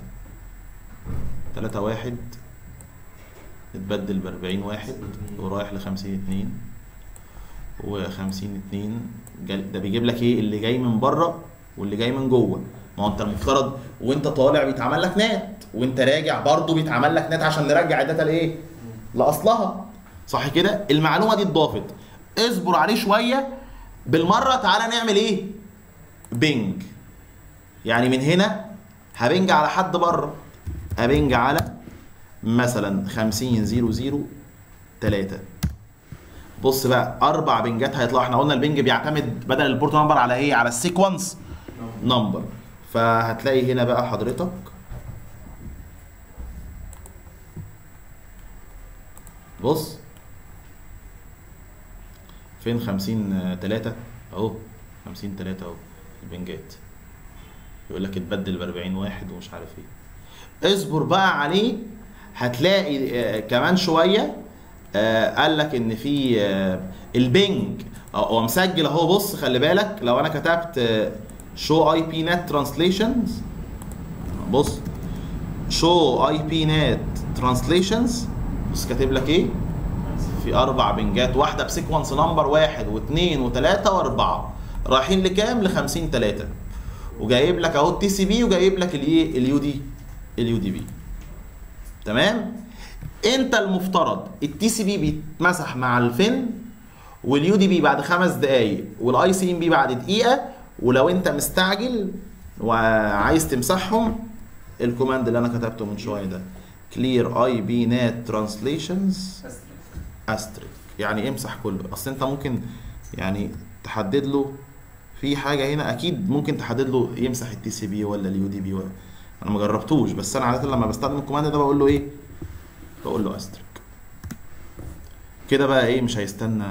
3 1 اتبدل ب 40 واحد ورايح ل 50 2 و 50 2 جال- ده بيجيب لك ايه اللي جاي من بره واللي جاي من جوه ما هو انت المفترض وانت طالع بيتعمل لك نات وانت راجع برضه بيتعمل لك نات عشان نرجع الداتا لايه؟ لاصلها صح كده؟ المعلومه دي اتضافت اصبر عليه شويه بالمره تعالى نعمل ايه؟ بينج يعني من هنا هبنج على حد بره هبنج على مثلا 50 0 0 3 بص بقى اربع بنجات هيطلعوا احنا قلنا البنج بيعتمد بدل البورت نمبر على ايه على السيكونس نمبر فهتلاقي هنا بقى حضرتك بص فين 50 3 اهو 50 3 اهو البنجات يقول لك اتبدل ب 40 واحد ومش عارف ايه اصبر بقى عليه هتلاقي آه، كمان شويه آه، قال لك ان في آه، البنج آه، هو مسجل اهو بص خلي بالك لو انا كتبت شو اي بي نت ترانسليشنز بص شو اي بي نت ترانسليشنز بص كاتب لك ايه في اربع بنجات واحده بسيكونس نمبر واحد واثنين وثلاثه واربعه رايحين لكام ل 50 3 وجايب لك اهو التي سي بي وجايب لك الايه اليو دي اليو دي بي تمام انت المفترض التي سي بي بيتمسح مع الفن واليو دي بي بعد خمس دقايق والاي سي ام بي بعد دقيقه ولو انت مستعجل وعايز تمسحهم الكوماند اللي انا كتبته من شويه ده كلير اي بي نت ترانسليشنز استريك يعني امسح كله اصل انت ممكن يعني تحدد له في حاجه هنا اكيد ممكن تحدد له يمسح التي سي بي ولا اليو دي بي انا ما جربتوش بس انا عاده لما بستخدم الكوماند ده بقول له ايه بقول له استريك كده بقى ايه مش هيستنى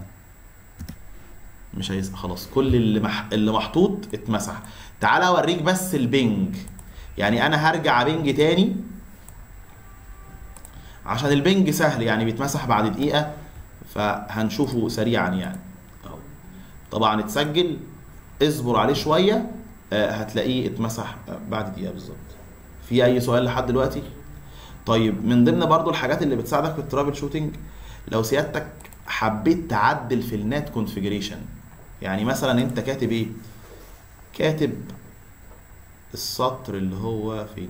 مش هيس... خلاص كل اللي مح... اللي محطوط اتمسح تعالى اوريك بس البنج يعني انا هرجع بنج تاني عشان البنج سهل يعني بيتمسح بعد دقيقة فهنشوفه سريعا يعني أهو. طبعا اتسجل اصبر عليه شوية آه، هتلاقيه اتمسح بعد دقيقة بالظبط في اي سؤال لحد دلوقتي طيب من ضمن برضو الحاجات اللي بتساعدك في الترابل شوتنج لو سيادتك حبيت تعدل في النات كونفيجريشن يعني مثلا انت كاتب ايه كاتب السطر اللي هو فين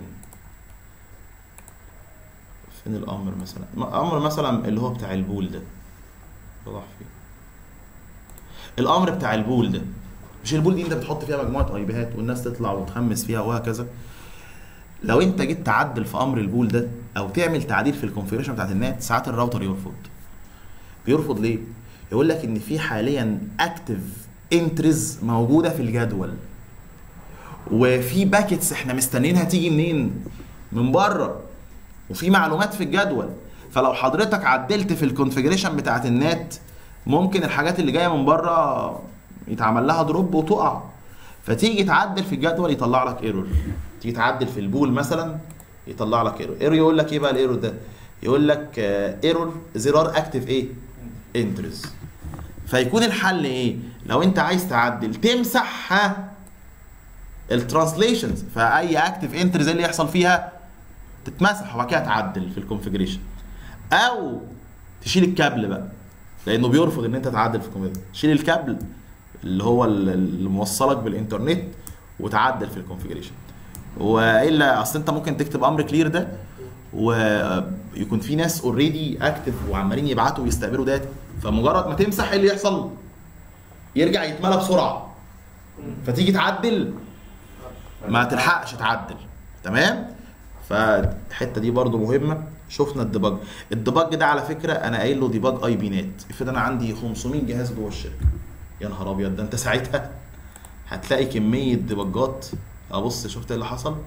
فين الامر مثلا امر مثلا اللي هو بتاع البول ده واضح فين الامر بتاع البول ده مش البول دي انت بتحط فيها مجموعه ايبيهات والناس تطلع وتخمس فيها وهكذا لو انت جيت تعدل في امر البول ده او تعمل تعديل في الكونفيجريشن بتاعت النات ساعات الراوتر يرفض بيرفض ليه يقول لك ان في حاليا اكتف انترز موجوده في الجدول وفي باكيتس احنا مستنيينها تيجي منين من بره وفي معلومات في الجدول فلو حضرتك عدلت في الكونفيجريشن بتاعت النات ممكن الحاجات اللي جايه من بره يتعمل لها دروب وتقع فتيجي تعدل في الجدول يطلع لك ايرور تيجي تعدل في البول مثلا يطلع لك ايرور ايرور يقول لك ايه بقى الايرور ده يقول لك ايرور زرار اكتف ايه انترز فيكون الحل ايه لو انت عايز تعدل تمسح ها الترانسليشنز فاي اكتف انترز اللي يحصل فيها تتمسح وبعد كده تعدل في الكونفيجريشن او تشيل الكابل بقى لانه بيرفض ان انت تعدل في الكونفيجريشن شيل الكابل اللي هو ال- اللي موصلك بالانترنت وتعدل في الكونفيجريشن والا اصل انت ممكن تكتب امر كلير ده ويكون في ناس اوريدي اكتف وعمالين يبعتوا ويستقبلوا داتا فمجرد ما تمسح ايه اللي يحصل؟ يرجع يتملى بسرعه فتيجي تعدل ما تلحقش تعدل تمام فالحته دي برضو مهمه شفنا الديباج الديباج ده على فكره انا قايل له ديباج اي بي نت افرض انا عندي 500 جهاز جوه الشركه يا نهار ابيض ده انت ساعتها هتلاقي كميه ديباجات ابص شفت ايه اللي حصل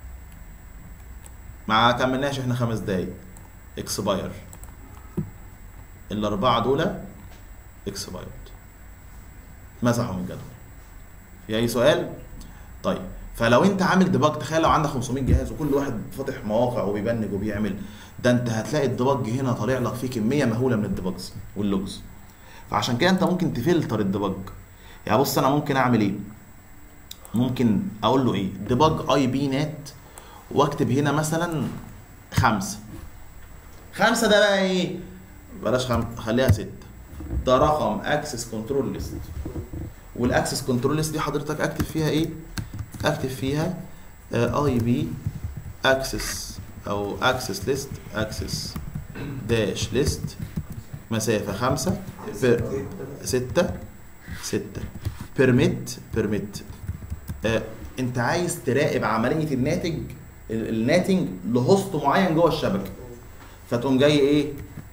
ما كملناش احنا خمس دقايق اكسباير الاربعه دول اكسبايرد مسحوا من الجدول في اي سؤال طيب فلو انت عامل ديباج تخيل لو عندك 500 جهاز وكل واحد فاتح مواقع وبيبنج وبيعمل ده انت هتلاقي الديباج هنا طالع لك فيه كميه مهوله من الديباجز واللوجز فعشان كده انت ممكن تفلتر الديباج يعني بص انا ممكن اعمل ايه ممكن اقول له ايه ديباج اي بي نت واكتب هنا مثلا خمسة خمسة ده بقى ايه بلاش خم... خليها ستة ده رقم اكسس كنترول ليست والاكسس كنترول ليست دي حضرتك اكتب فيها ايه اكتب فيها اي بي اكسس او اكسس ليست اكسس داش ليست مسافة خمسة بير ستة ستة بيرميت بيرميت آه انت عايز تراقب عملية الناتج ال- الناتج لهوست معين جوه الشبكة فتقوم جاي ايه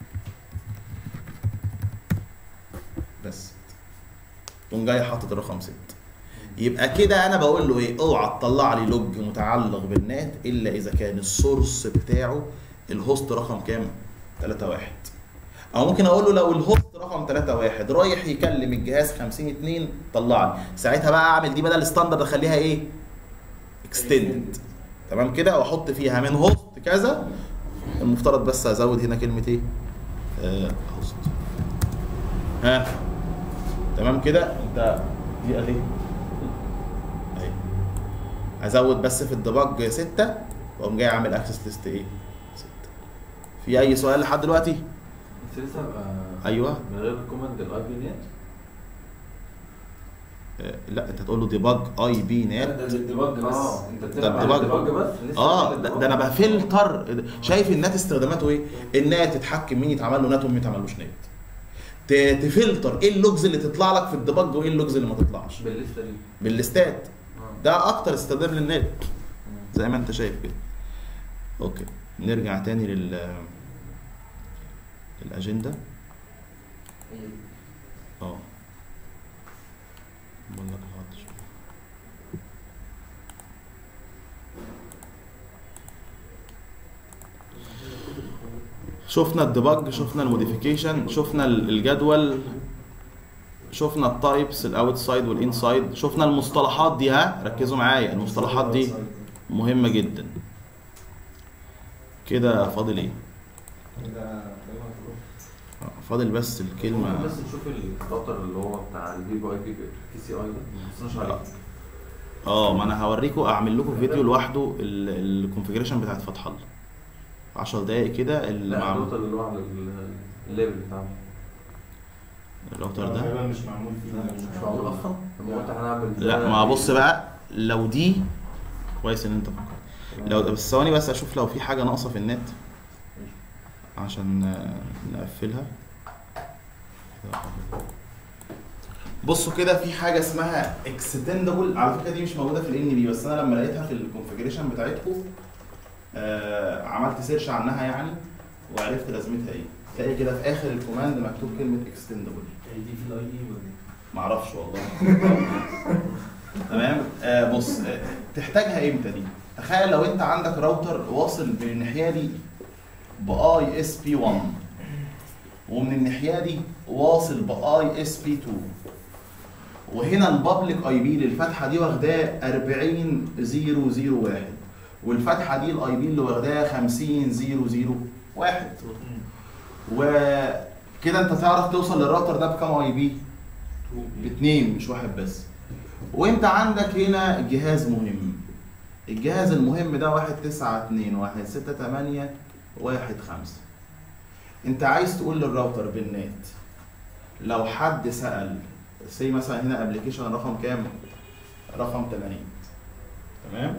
بس تقوم جاي حاطط الرقم ستة يبقى كده انا بقول له ايه اوعى تطلع لي لوج متعلق بالنات الا اذا كان السورس بتاعه الهوست رقم كام 3 1 او ممكن اقول له لو الهوست رقم 3 1 رايح يكلم الجهاز 50 2 طلع لي ساعتها بقى اعمل دي بدل ستاندرد اخليها ايه اكستندد تمام كده واحط فيها من هوست كذا المفترض بس ازود هنا كلمه ايه آه هوست ها تمام كده انت دي اهي اهي ازود بس في الديباج 6 واقوم جاي عامل اكسس ليست ايه 6 في اي سؤال لحد دلوقتي بس لسه آه، ايوه من غير الكوماند الاي بي نت آه، لا انت هتقول له ديباج اي بي ده نت الديباج بس آه. انت ده بتلعب الديباج. على الديباج بس لسه اه في ده, ده انا بفلتر شايف النات استخداماته ايه؟ النات تتحكم مين يتعمل له نات ومين ما يتعملوش نات ت- تفلتر ايه اللوجز اللي تطلع لك في الديباج وايه اللوجز اللي ما تطلعش بالليسته دي بالليستات آه. ده اكتر استخدام للنت زي ما انت شايف كده اوكي نرجع تاني لل الاجنده اه بقول لك حاضر. شفنا الديبج شفنا الموديفيكيشن شفنا ال- الجدول شفنا التايبس الاوتسايد والانسايد شفنا المصطلحات دي ها ركزوا معايا المصطلحات دي مهمة جدا كده فاضل ايه كده ده مطلوب. آه، فاضل بس الكلمة ممكن بس نشوف الراوتر اللي هو بتاع البي بي اي بي كي سي اي ده ما بصناش عليه اه ما انا هوريكم اعمل لكم فيديو لوحده الكونفيجريشن بتاعت فتح الله 10 دقايق كده اللي لا مع الراوتر اللي هو على ال- الليفل بتاعه الراوتر ده غالبا مش معمول لا، فيه مش معمول اصلا لما قلت هنعمل لا ما بص بقى لو دي كويس ان انت فكرت لو بس ثواني بس اشوف لو في حاجه ناقصه في النت عشان آه، نقفلها بصوا كده في حاجه اسمها اكستندبل على فكره دي مش موجوده في الان بي بس انا لما لقيتها في الكونفجريشن بتاعتكم آه عملت سيرش عنها يعني وعرفت لازمتها ايه تلاقي كده في اخر الكوماند مكتوب كلمه اكستندبل دي في الاي اي ولا معرفش والله تمام آه بص آه تحتاجها امتى دي تخيل لو انت عندك راوتر واصل من الناحيه دي باي اس بي 1 ومن الناحيه دي واصل باي اس بي 2 وهنا البابليك اي بي للفتحه دي واخداه 40001 والفتحه دي الاي بي اللي واخداه 50001 وكده انت تعرف توصل للراوتر ده بكام اي بي؟ باثنين مش واحد بس وانت عندك هنا جهاز مهم الجهاز المهم ده واحد تسعة اتنين واحد ستة تمانية واحد خمسة انت عايز تقول للراوتر بالنت لو حد سأل سي مثلا هنا ابلكيشن رقم كام رقم 80 تمام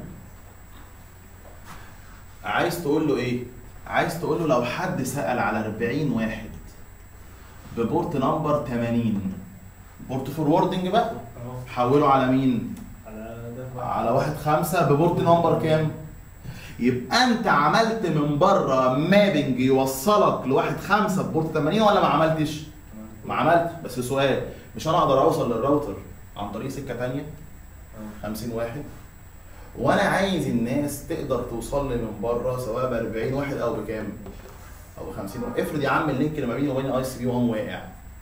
عايز تقول له ايه عايز تقول له لو حد سأل على 40 واحد ببورت نمبر 80 بورت فوروردنج بقى اه حوله على مين على ده على واحد خمسة ببورت نمبر كام يبقى انت عملت من بره مابنج يوصلك لواحد خمسة ببورت 80 ولا ما عملتش ما عملت بس سؤال مش انا اقدر اوصل للراوتر عن طريق سكة تانية 50 واحد وانا عايز الناس تقدر توصل لي من بره سواء ب 40 واحد او بكام او ب 50 واحد افرض يا عم اللينك اللي ما بيني وبين اي سي بي 1 واقع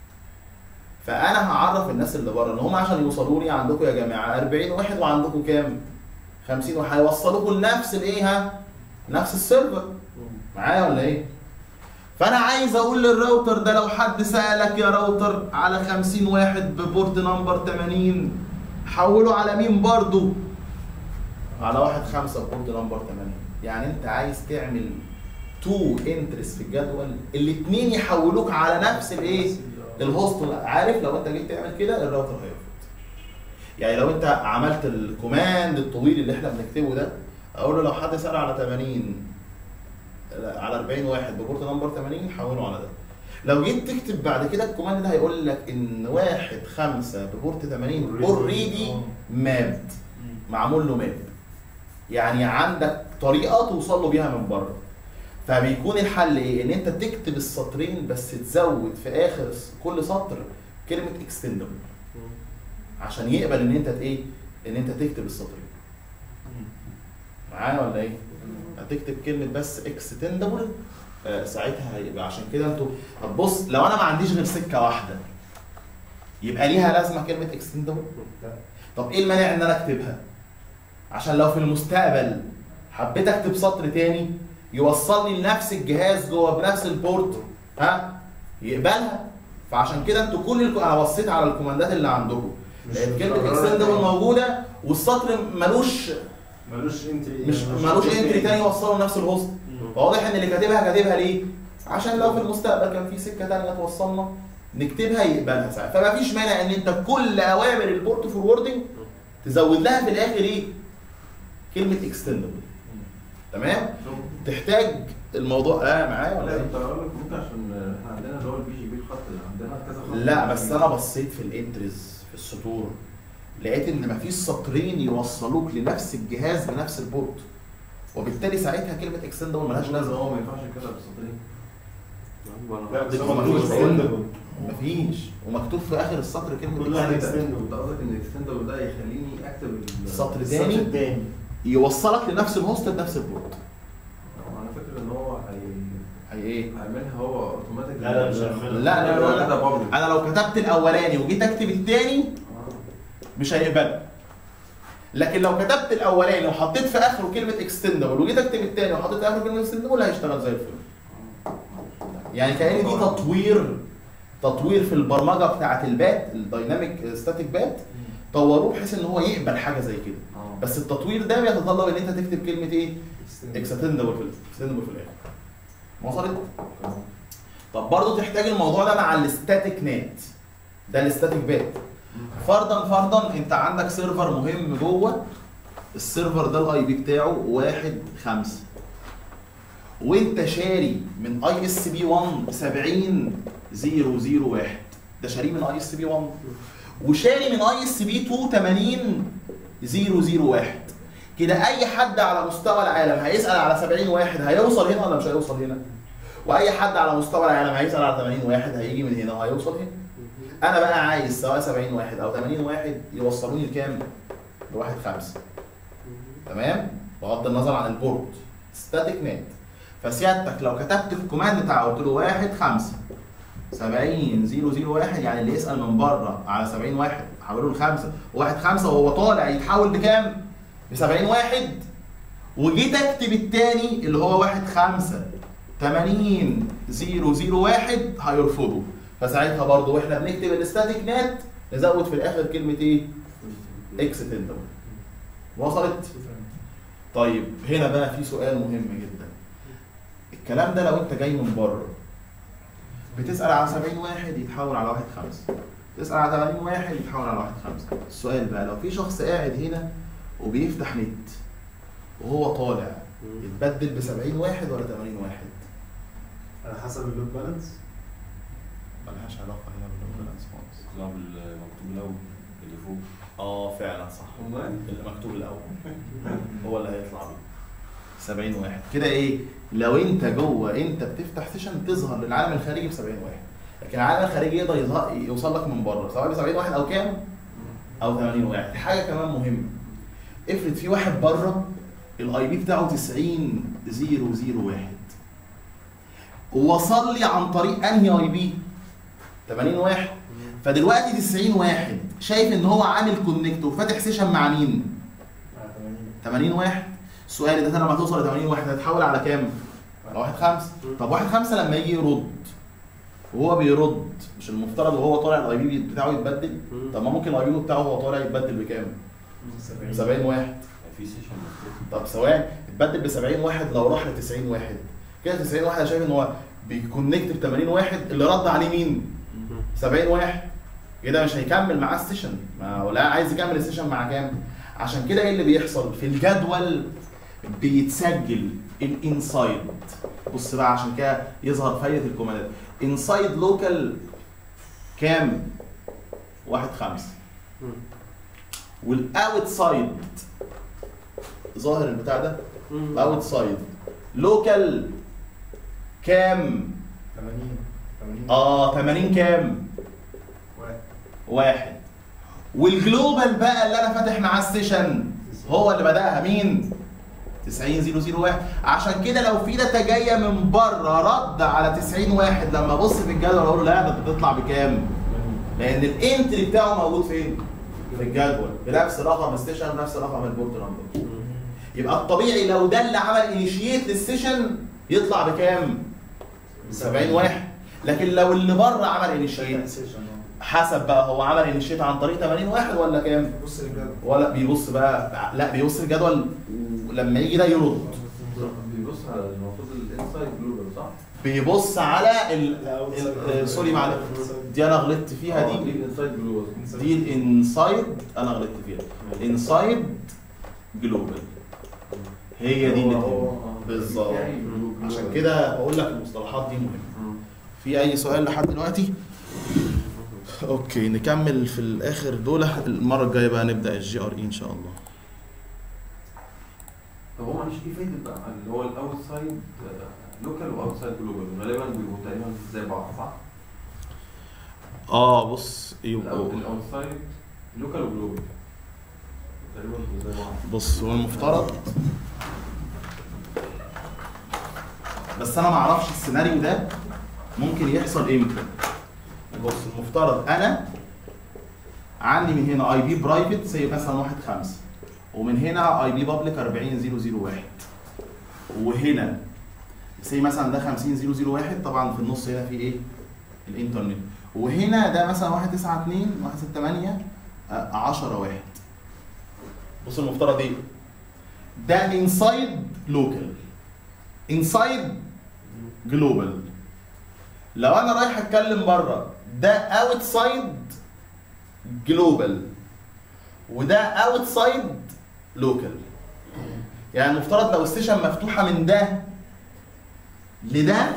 فانا هعرف الناس اللي بره ان هم عشان يوصلوا لي عندكم يا جماعه 40 واحد وعندكم كام 50 واحد هيوصلوكم لنفس الايه ها نفس السيرفر معايا ولا ايه فانا عايز اقول للراوتر ده لو حد سالك يا راوتر على 50 واحد ببورت نمبر 80 حوله على مين برضو على واحد خمسة بورت نمبر 80 يعني انت عايز تعمل تو انترس في الجدول الاثنين يحولوك على نفس الايه الهوست عارف لو انت جيت تعمل كده الراوتر هيرفض يعني لو انت عملت الكوماند الطويل اللي احنا بنكتبه ده اقول له لو حد سال على 80 لا، على 40 واحد ببورت نمبر 80 حوله على ده لو جيت تكتب بعد كده الكوماند ده هيقول لك ان واحد خمسة ببورت 80 اوريدي مابد معمول له ماب يعني عندك طريقه توصل له بيها من بره فبيكون الحل ايه ان انت تكتب السطرين بس تزود في اخر كل سطر كلمه اكستندبل عشان يقبل ان انت ايه ان انت تكتب السطرين معايا ولا ايه هتكتب كلمه بس اكستندبل آه ساعتها هيبقى عشان كده انتوا طب بص لو انا ما عنديش غير سكه واحده يبقى ليها لازمه كلمه اكستندبل طب ايه المانع ان انا اكتبها عشان لو في المستقبل حبيت اكتب سطر تاني يوصلني لنفس الجهاز جوه بنفس البورت ها يقبلها فعشان كده انتوا كل الكو... انا بصيت على الكوماندات اللي عندكم لقيت كلمه اكستندبل موجوده والسطر ملوش ملوش انتري مش ملوش انتري تاني يوصله لنفس الهوست فواضح ان اللي كاتبها كاتبها ليه؟ عشان لو في المستقبل كان في سكه تانيه توصلنا نكتبها يقبلها ساعتها فما فيش مانع ان انت كل اوامر البورت فوروردنج تزود لها في الاخر ايه؟ كلمه اكستندبل تمام؟ تحتاج الموضوع اه معايا ولا لا ايه؟ انت اقول لك ممكن عشان احنا عندنا اللي هو البي جي بي الخط اللي عندنا كذا خط لا بس انا بصيت في الانترز في السطور لقيت ان مفيش سطرين يوصلوك لنفس الجهاز بنفس البورت وبالتالي ساعتها كلمه اكستندبل ملهاش لازمه هو ما ينفعش كده بالسطرين لا بس هو هو مكتوب مكتوب extendable. extendable. مفيش ومكتوب في اخر السطر كلمه كل واحد extendable. extendable. انت قصدك ان الاكستندبل ده يخليني اكتب ال- سطر السطر تاني التاني يوصلك لنفس الهوست بنفس البورت هو انا فاكر ان هو هي هي ايه هيعملها هو اوتوماتيك لا، لا، مش هيعملها. لا لا لا, لا. ده بابليك انا لو كتبت الاولاني وجيت اكتب الثاني مش هيقبل لكن لو كتبت الاولاني وحطيت في اخره كلمه اكستندبل وجيت اكتب الثاني وحطيت في اخره كلمه اكستندبل هيشتغل زي الفل يعني كأن دي تطوير تطوير في البرمجه بتاعه البات الدايناميك ستاتيك بات طوروه بحيث ان هو يقبل حاجه زي كده بس التطوير ده بيتطلب ان انت تكتب كلمه ايه اكستندبل في اكستندبل في الاخر وصلت طب برضه تحتاج الموضوع ده مع الستاتيك نت ده الستاتيك بات فرضا فرضا انت عندك سيرفر مهم جوه السيرفر ده الاي بي بتاعه واحد خمسة وانت شاري من اي اس بي 1 70 001 ده شاريه من اي اس بي 1 وشاري من اي اس بي 2 80 001 كده اي حد على مستوى العالم هيسال على 70 واحد هيوصل هنا ولا مش هيوصل هنا واي حد على مستوى العالم هيسال على 80 واحد هيجي من هنا وهيوصل هنا انا بقى عايز سواء 70 واحد او 80 واحد يوصلوني لكام؟ لواحد خمسة تمام؟ بغض النظر عن البورد ستاتيك نت فسيادتك لو كتبت في الكوماند بتاعه قلت له واحد خمسة 70 001 يعني اللي يسال من بره على 70 واحد حوله لخمسه وواحد خمسه وهو طالع يتحول بكام؟ ب 70 واحد وجيت اكتب التاني اللي هو واحد خمسة 80 001 هيرفضوا فساعتها برضه واحنا بنكتب الستاتيك نت نزود في الاخر كلمه ايه؟ اكستندبل وصلت؟ طيب هنا بقى في سؤال مهم جدا الكلام ده لو انت جاي من بره بتسأل على 70 واحد يتحول على واحد خمسة تسأل على 80 واحد يتحول على واحد خمسة السؤال بقى لو في شخص قاعد هنا وبيفتح نت وهو طالع يتبدل ب 70 واحد ولا 80 واحد؟ على حسب اللود بالانس ملهاش علاقة هنا بالبالانس خالص لا بالمكتوب الاول اللي فوق اه فعلا صح والله اللي مكتوب الاول هو اللي هيطلع بيه 70 واحد كده ايه لو انت جوه انت بتفتح سيشن تظهر للعالم الخارجي ب 70 واحد لكن العالم الخارجي يقدر يظهر يوصل لك من بره سواء ب 70 واحد او كام او 80 واحد حاجه كمان مهمه افرض في واحد بره الاي بي بتاعه 90 001 وصل لي عن طريق انهي اي بي 80 واحد فدلوقتي 90 واحد شايف ان هو عامل كونكت وفاتح سيشن مع مين؟ على 80 80 واحد السؤال ده لما توصل ل 80 واحد هتحول على كام؟ على واحد خمسة طب واحد خمسة لما يجي يرد وهو بيرد مش المفترض وهو طالع الاي بي بتاعه يتبدل طب ما ممكن الاي بي بتاعه وهو طالع يتبدل بكام؟ 70 70 واحد في سيشن مفتوح طب ثواني اتبدل ب 70 واحد لو راح ل 90 واحد كده 90 واحد أنا شايف ان هو بيكونكت ب 80 واحد اللي رد عليه مين؟ 70 واحد كده مش هيكمل معاه السيشن ما ولا عايز يكمل السيشن مع كام؟ عشان كده ايه اللي بيحصل؟ في الجدول بيتسجل الانسايد بص بقى عشان كده يظهر فايده الكوماندات انسايد لوكال كام؟ واحد خمسة والاوت سايد ظاهر البتاع ده الاوت سايد لوكال كام؟ 80 80 اه 80 كام؟ واحد. واحد والجلوبال بقى اللي انا فاتح معاه السيشن هو اللي بداها مين؟ 90 001 عشان كده لو في داتا جايه من بره رد على 90 واحد لما ابص في الجدول اقول له لا ده بتطلع بكام؟ لان الانتري بتاعه موجود فين؟ في الجدول بنفس رقم السيشن بنفس رقم البورت نمبر يبقى الطبيعي لو ده اللي عمل انيشيت للسيشن يطلع بكام؟ 70 واحد لكن لو اللي بره عمل انيشيت حسب بقى هو عمل انيشيت عن طريق 80 واحد ولا كام؟ بص الجدول ولا بيبص بقى لا بيبص الجدول ولما يجي ده يرد بيبص على المفروض الانسايد جلوبال صح؟ بيبص على ال... ال... آه، سوري معلش دي انا غلطت فيها آه، دي الانسايد جلوبال دي الانسايد انا غلطت فيها الانسايد جلوبال هي دي اللي هو- تهم. هو- بالظبط يعني global. عشان كده بقول لك المصطلحات دي مهمه مم. في اي سؤال لحد دلوقتي اوكي نكمل في الاخر دول المره الجايه بقى نبدا الجي ار اي ان شاء الله طب هو معلش ايه فايده بقى اللي هو الاوت سايد لوكال واوت سايد جلوبال غالبا بيبقوا تقريبا زي بعض صح؟ اه بص يبقوا الاوت سايد لوكال وجلوبال تقريبا بيبقوا زي بعض بص هو المفترض بس انا ما اعرفش السيناريو ده ممكن يحصل امتى بص المفترض انا عندي من هنا اي بي برايفت زي مثلا واحد خمسة ومن هنا اي بي بابليك 40001 وهنا زي مثلا ده 50001 طبعا في النص هنا في ايه؟ الانترنت وهنا ده مثلا 192 168 10 واحد بص المفترض ايه؟ ده انسايد لوكال انسايد جلوبال لو انا رايح اتكلم بره ده اوتسايد جلوبال وده اوتسايد لوكال يعني المفترض لو السيشن مفتوحه من ده لده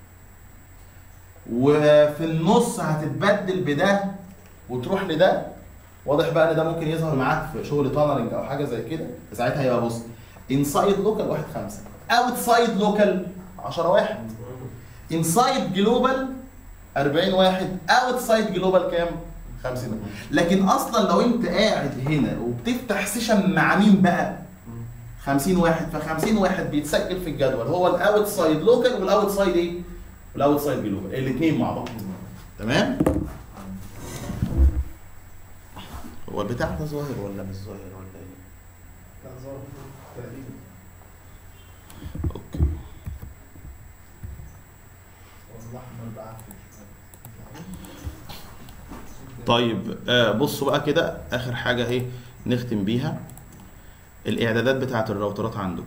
وفي النص هتتبدل بده وتروح لده واضح بقى ان ده ممكن يظهر معاك في شغل تانرنج او حاجه زي كده ساعتها هيبقى بص انسايد لوكال 1 5 اوتسايد لوكال 10 واحد انسايد جلوبال 40 واحد اوتسايد جلوبال كام؟ 50 لكن اصلا لو انت قاعد هنا وبتفتح سيشن مع مين بقى؟ 50 واحد ف 50 واحد بيتسجل في الجدول هو الاوتسايد لوكال والاوتسايد ايه؟ والاوتسايد جلوبال الاثنين مع بعض تمام؟ هو البتاع ده ظاهر ولا مش ظاهر ولا ايه؟ لا ظابط تقريبا اوكي هو الاحمر بعافيه طيب آه بصوا بقى كده اخر حاجه اهي نختم بيها الاعدادات بتاعه الراوترات عندكم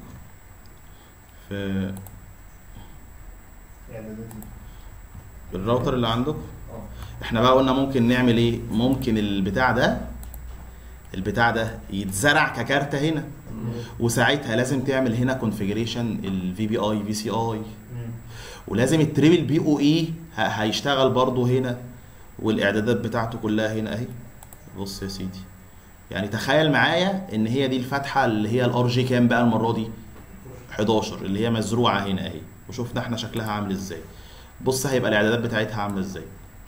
في اعدادات الراوتر اللي عندكم اه احنا بقى قلنا ممكن نعمل ايه ممكن البتاع ده البتاع ده يتزرع ككارتة هنا وساعتها لازم تعمل هنا كونفيجريشن الفي بي اي في سي اي ولازم التريبل بي او اي هيشتغل برضو هنا والاعدادات بتاعته كلها هنا اهي بص يا سيدي يعني تخيل معايا ان هي دي الفتحه اللي هي الار جي كام بقى المره دي 11 اللي هي مزروعه هنا اهي وشفنا احنا شكلها عامل ازاي بص هيبقى الاعدادات بتاعتها عامله ازاي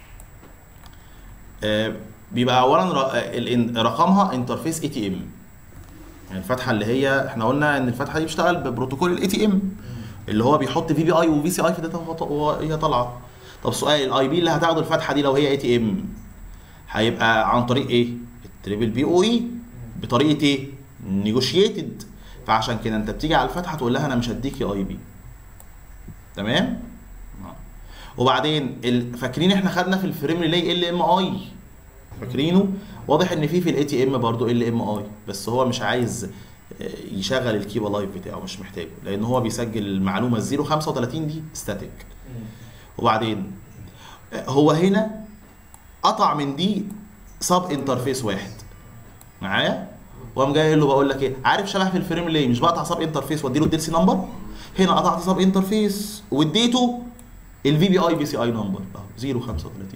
آه، بيبقى اولا ر- آه، الإن- رقمها انترفيس اي تي ام يعني الفتحه اللي هي احنا قلنا ان الفتحه دي بتشتغل ببروتوكول الاي تي ام اللي هو بيحط في بي اي وفي سي اي في داتا وهو- وهي طالعه طب سؤال الاي بي اللي هتاخده الفتحه دي لو هي اي تي ام هيبقى عن طريق ايه التريبل بي او اي بطريقه ايه نيجوشيتد فعشان كده انت بتيجي على الفتحه تقول لها انا مش هديكي اي بي تمام آه. وبعدين ال- فاكرين احنا خدنا في الفريم ريلي ال ام اي فاكرينه واضح ان في في الاي تي ام برضه ال ام اي بس هو مش عايز آه، يشغل الكيبا لايف بتاعه مش محتاجه لان هو بيسجل المعلومه ال 035 دي ستاتيك وبعدين آه، هو هنا قطع من دي سب انترفيس واحد معايا وقام جاي قايل له بقول لك ايه عارف شبه في الفريم ليه مش بقطع سب انترفيس واديله الديل سي نمبر هنا قطعت سب انترفيس واديته الفي بي اي بي سي اي نمبر اهو 035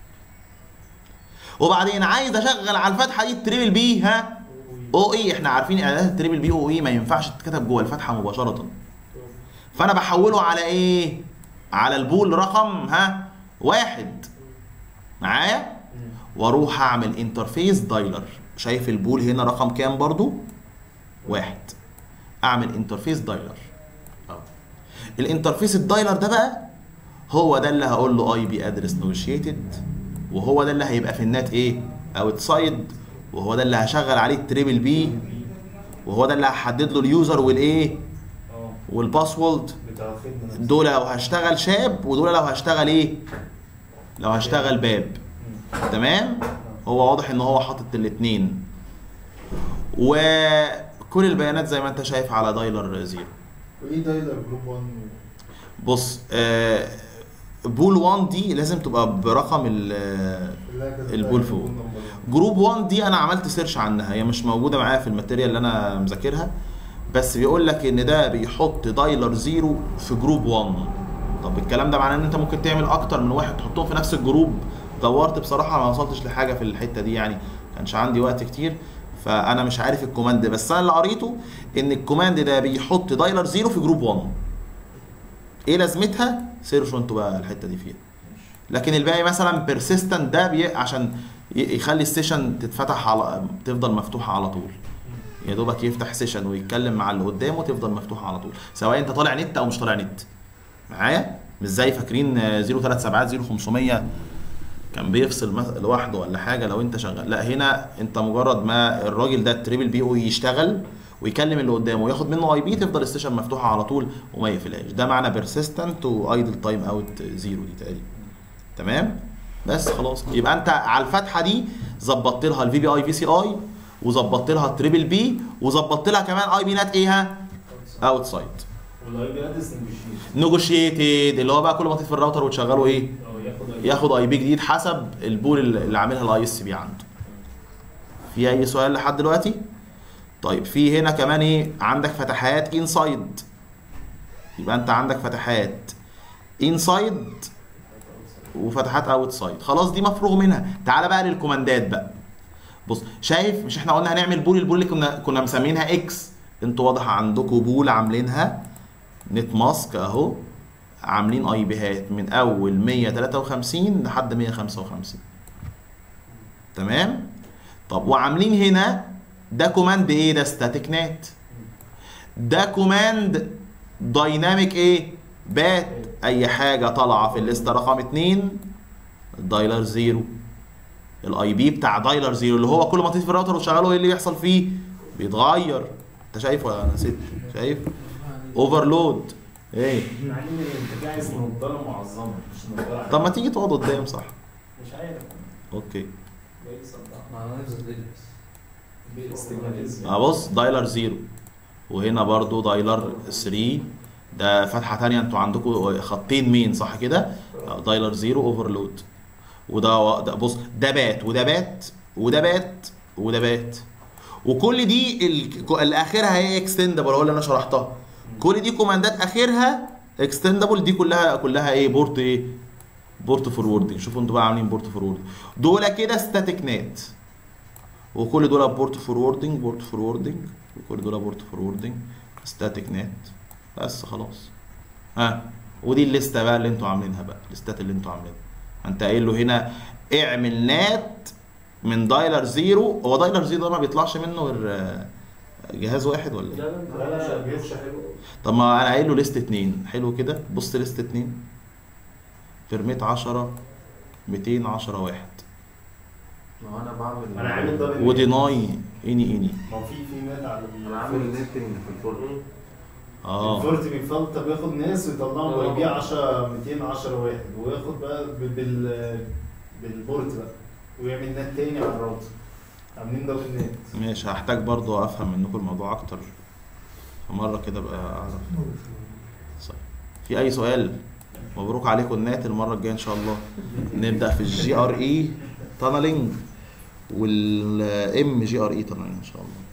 وبعدين عايز اشغل على الفتحه دي التريبل بي ها او اي احنا عارفين اعدادات التريبل بي او اي ما ينفعش تتكتب جوه الفتحه مباشره فانا بحوله على ايه على البول رقم ها واحد معايا واروح اعمل انترفيس دايلر شايف البول هنا رقم كام برضو واحد اعمل انترفيس دايلر اهو الانترفيس الدايلر ده بقى هو ده اللي هقول له اي بي ادرس نيجوشيتد وهو ده اللي هيبقى في النت ايه اوتسايد وهو ده اللي هشغل عليه التريبل بي وهو ده اللي هحدد له اليوزر والايه اه والباسورد بتاع الخدمه نفسها. دول لو هشتغل شاب ودول لو هشتغل ايه لو هشتغل باب تمام هو واضح ان هو حاطط الاثنين وكل البيانات زي ما انت شايف على دايلر زيرو وايه دايلر جروب 1 بص آه بول 1 دي لازم تبقى برقم ال- البول فوق. جروب 1 دي انا عملت سيرش عنها هي مش موجوده معايا في الماتيريال اللي انا مذاكرها بس بيقول لك ان ده بيحط دايلر زيرو في جروب 1 طب الكلام ده معناه ان انت ممكن تعمل اكتر من واحد تحطهم في نفس الجروب دورت بصراحه ما وصلتش لحاجه في الحته دي يعني كانش عندي وقت كتير فانا مش عارف الكوماند بس انا اللي قريته ان الكوماند ده بيحط دايلر زيرو في جروب 1 ايه لازمتها سيرشوا انتوا بقى الحته دي فيها لكن الباقي مثلا بيرسيستنت ده بي... عشان ي- يخلي السيشن تتفتح على تفضل مفتوحه على طول يا دوبك يفتح سيشن ويتكلم مع اللي قدامه تفضل مفتوحه على طول سواء انت طالع نت او مش طالع نت معايا مش زي فاكرين آه، 037 0500 كان بيفصل مثلا لوحده ولا حاجه لو انت شغال لا هنا انت مجرد ما الراجل ده التريبل بي او يشتغل ويكلم اللي قدامه وياخد منه اي بي تفضل السيشن مفتوحه على طول وما يقفلهاش ده معنى بيرسيستنت وايدل تايم اوت زيرو دي تقريبا تمام بس خلاص يبقى انت على الفتحه دي ظبطت لها الفي بي اي في سي اي وظبطت لها التريبل بي وظبطت لها كمان اي بي نات ايه ها اوت سايد والاي بي ادرس نيجوشيشن نيجوشيتد اللي هو بقى كل ما تطفي الراوتر وتشغله ايه او ياخد ID. ياخد اي بي جديد حسب البول اللي عاملها الاي اس بي عنده في اي سؤال لحد دلوقتي طيب في هنا كمان ايه عندك فتحات انسايد يبقى انت عندك فتحات انسايد وفتحات اوتسايد خلاص دي مفروغ منها تعال بقى للكوماندات بقى بص شايف مش احنا قلنا هنعمل بول البول اللي كنا كنا مسمينها اكس انتوا واضح عندكم بول عاملينها نت ماسك اهو عاملين اي بيهات من اول 153 لحد 155 تمام طب وعاملين هنا ده كوماند ايه ده ستاتيك نات ده كوماند دايناميك ايه بات اي حاجه طالعه في الليسته رقم 2 دايلر زيرو الاي بي بتاع دايلر زيرو اللي هو كل ما تيجي في الراوتر وتشغله ايه اللي بيحصل فيه بيتغير انت شايف ولا انا نسيت شايف اوفرلود ايه مع ان انت عايز نضاره معظمه مش نضاره طب ما تيجي تقعد قدام صح مش عارف اوكي جاي صدق ما انا نفس الفيديوز بالاستجماليزم اه بص دايلر زيرو وهنا برضو دايلر 3 ده فتحه تانية انتوا عندكم خطين مين صح كده آه، دايلر زيرو اوفرلود وده ده بص ده بات وده بات وده بات وده بات وكل دي ال- اللي اخرها هي اكستندبل هو اللي انا شرحتها كل دي كوماندات اخرها اكستندبل دي كلها كلها ايه بورت ايه بورت فوروردنج شوفوا انتوا بقى عاملين بورت فورورد دول كده ستاتيك نات وكل دول بورت فوروردنج بورت فوروردنج وكل دول بورت فوروردنج ستاتيك نت بس خلاص ها ودي الليسته بقى اللي انتوا عاملينها بقى الليستات اللي انتوا عاملينها انت قايل له هنا اعمل نات من دايلر زيرو هو دايلر زيرو ده ما بيطلعش منه غير آه، جهاز واحد ولا إيه؟ لا لا لا بيمشي حلو طب ما انا قايل له ليست اتنين حلو كده بص ليست اتنين بيرميت 10 210 واحد ما هو انا بعمل انا عامل دبل وديناي اني اني ما هو في في نت على انا عامل نتنج في الفرن اه الفورت بيفلتر بياخد ناس ويطلعهم ويبيع 10 210 واحد وياخد بقى بال- بال بالبورت بقى ويعمل نت تاني على الراوتر عاملين دبل نت ماشي هحتاج برضو افهم منكم الموضوع اكتر فمره كده ابقى اعرف صحيح. في اي سؤال مبروك عليكم النات المره الجايه ان شاء الله نبدا في الجي ار اي تانلينج والام جي ار اي تانلينج ان شاء الله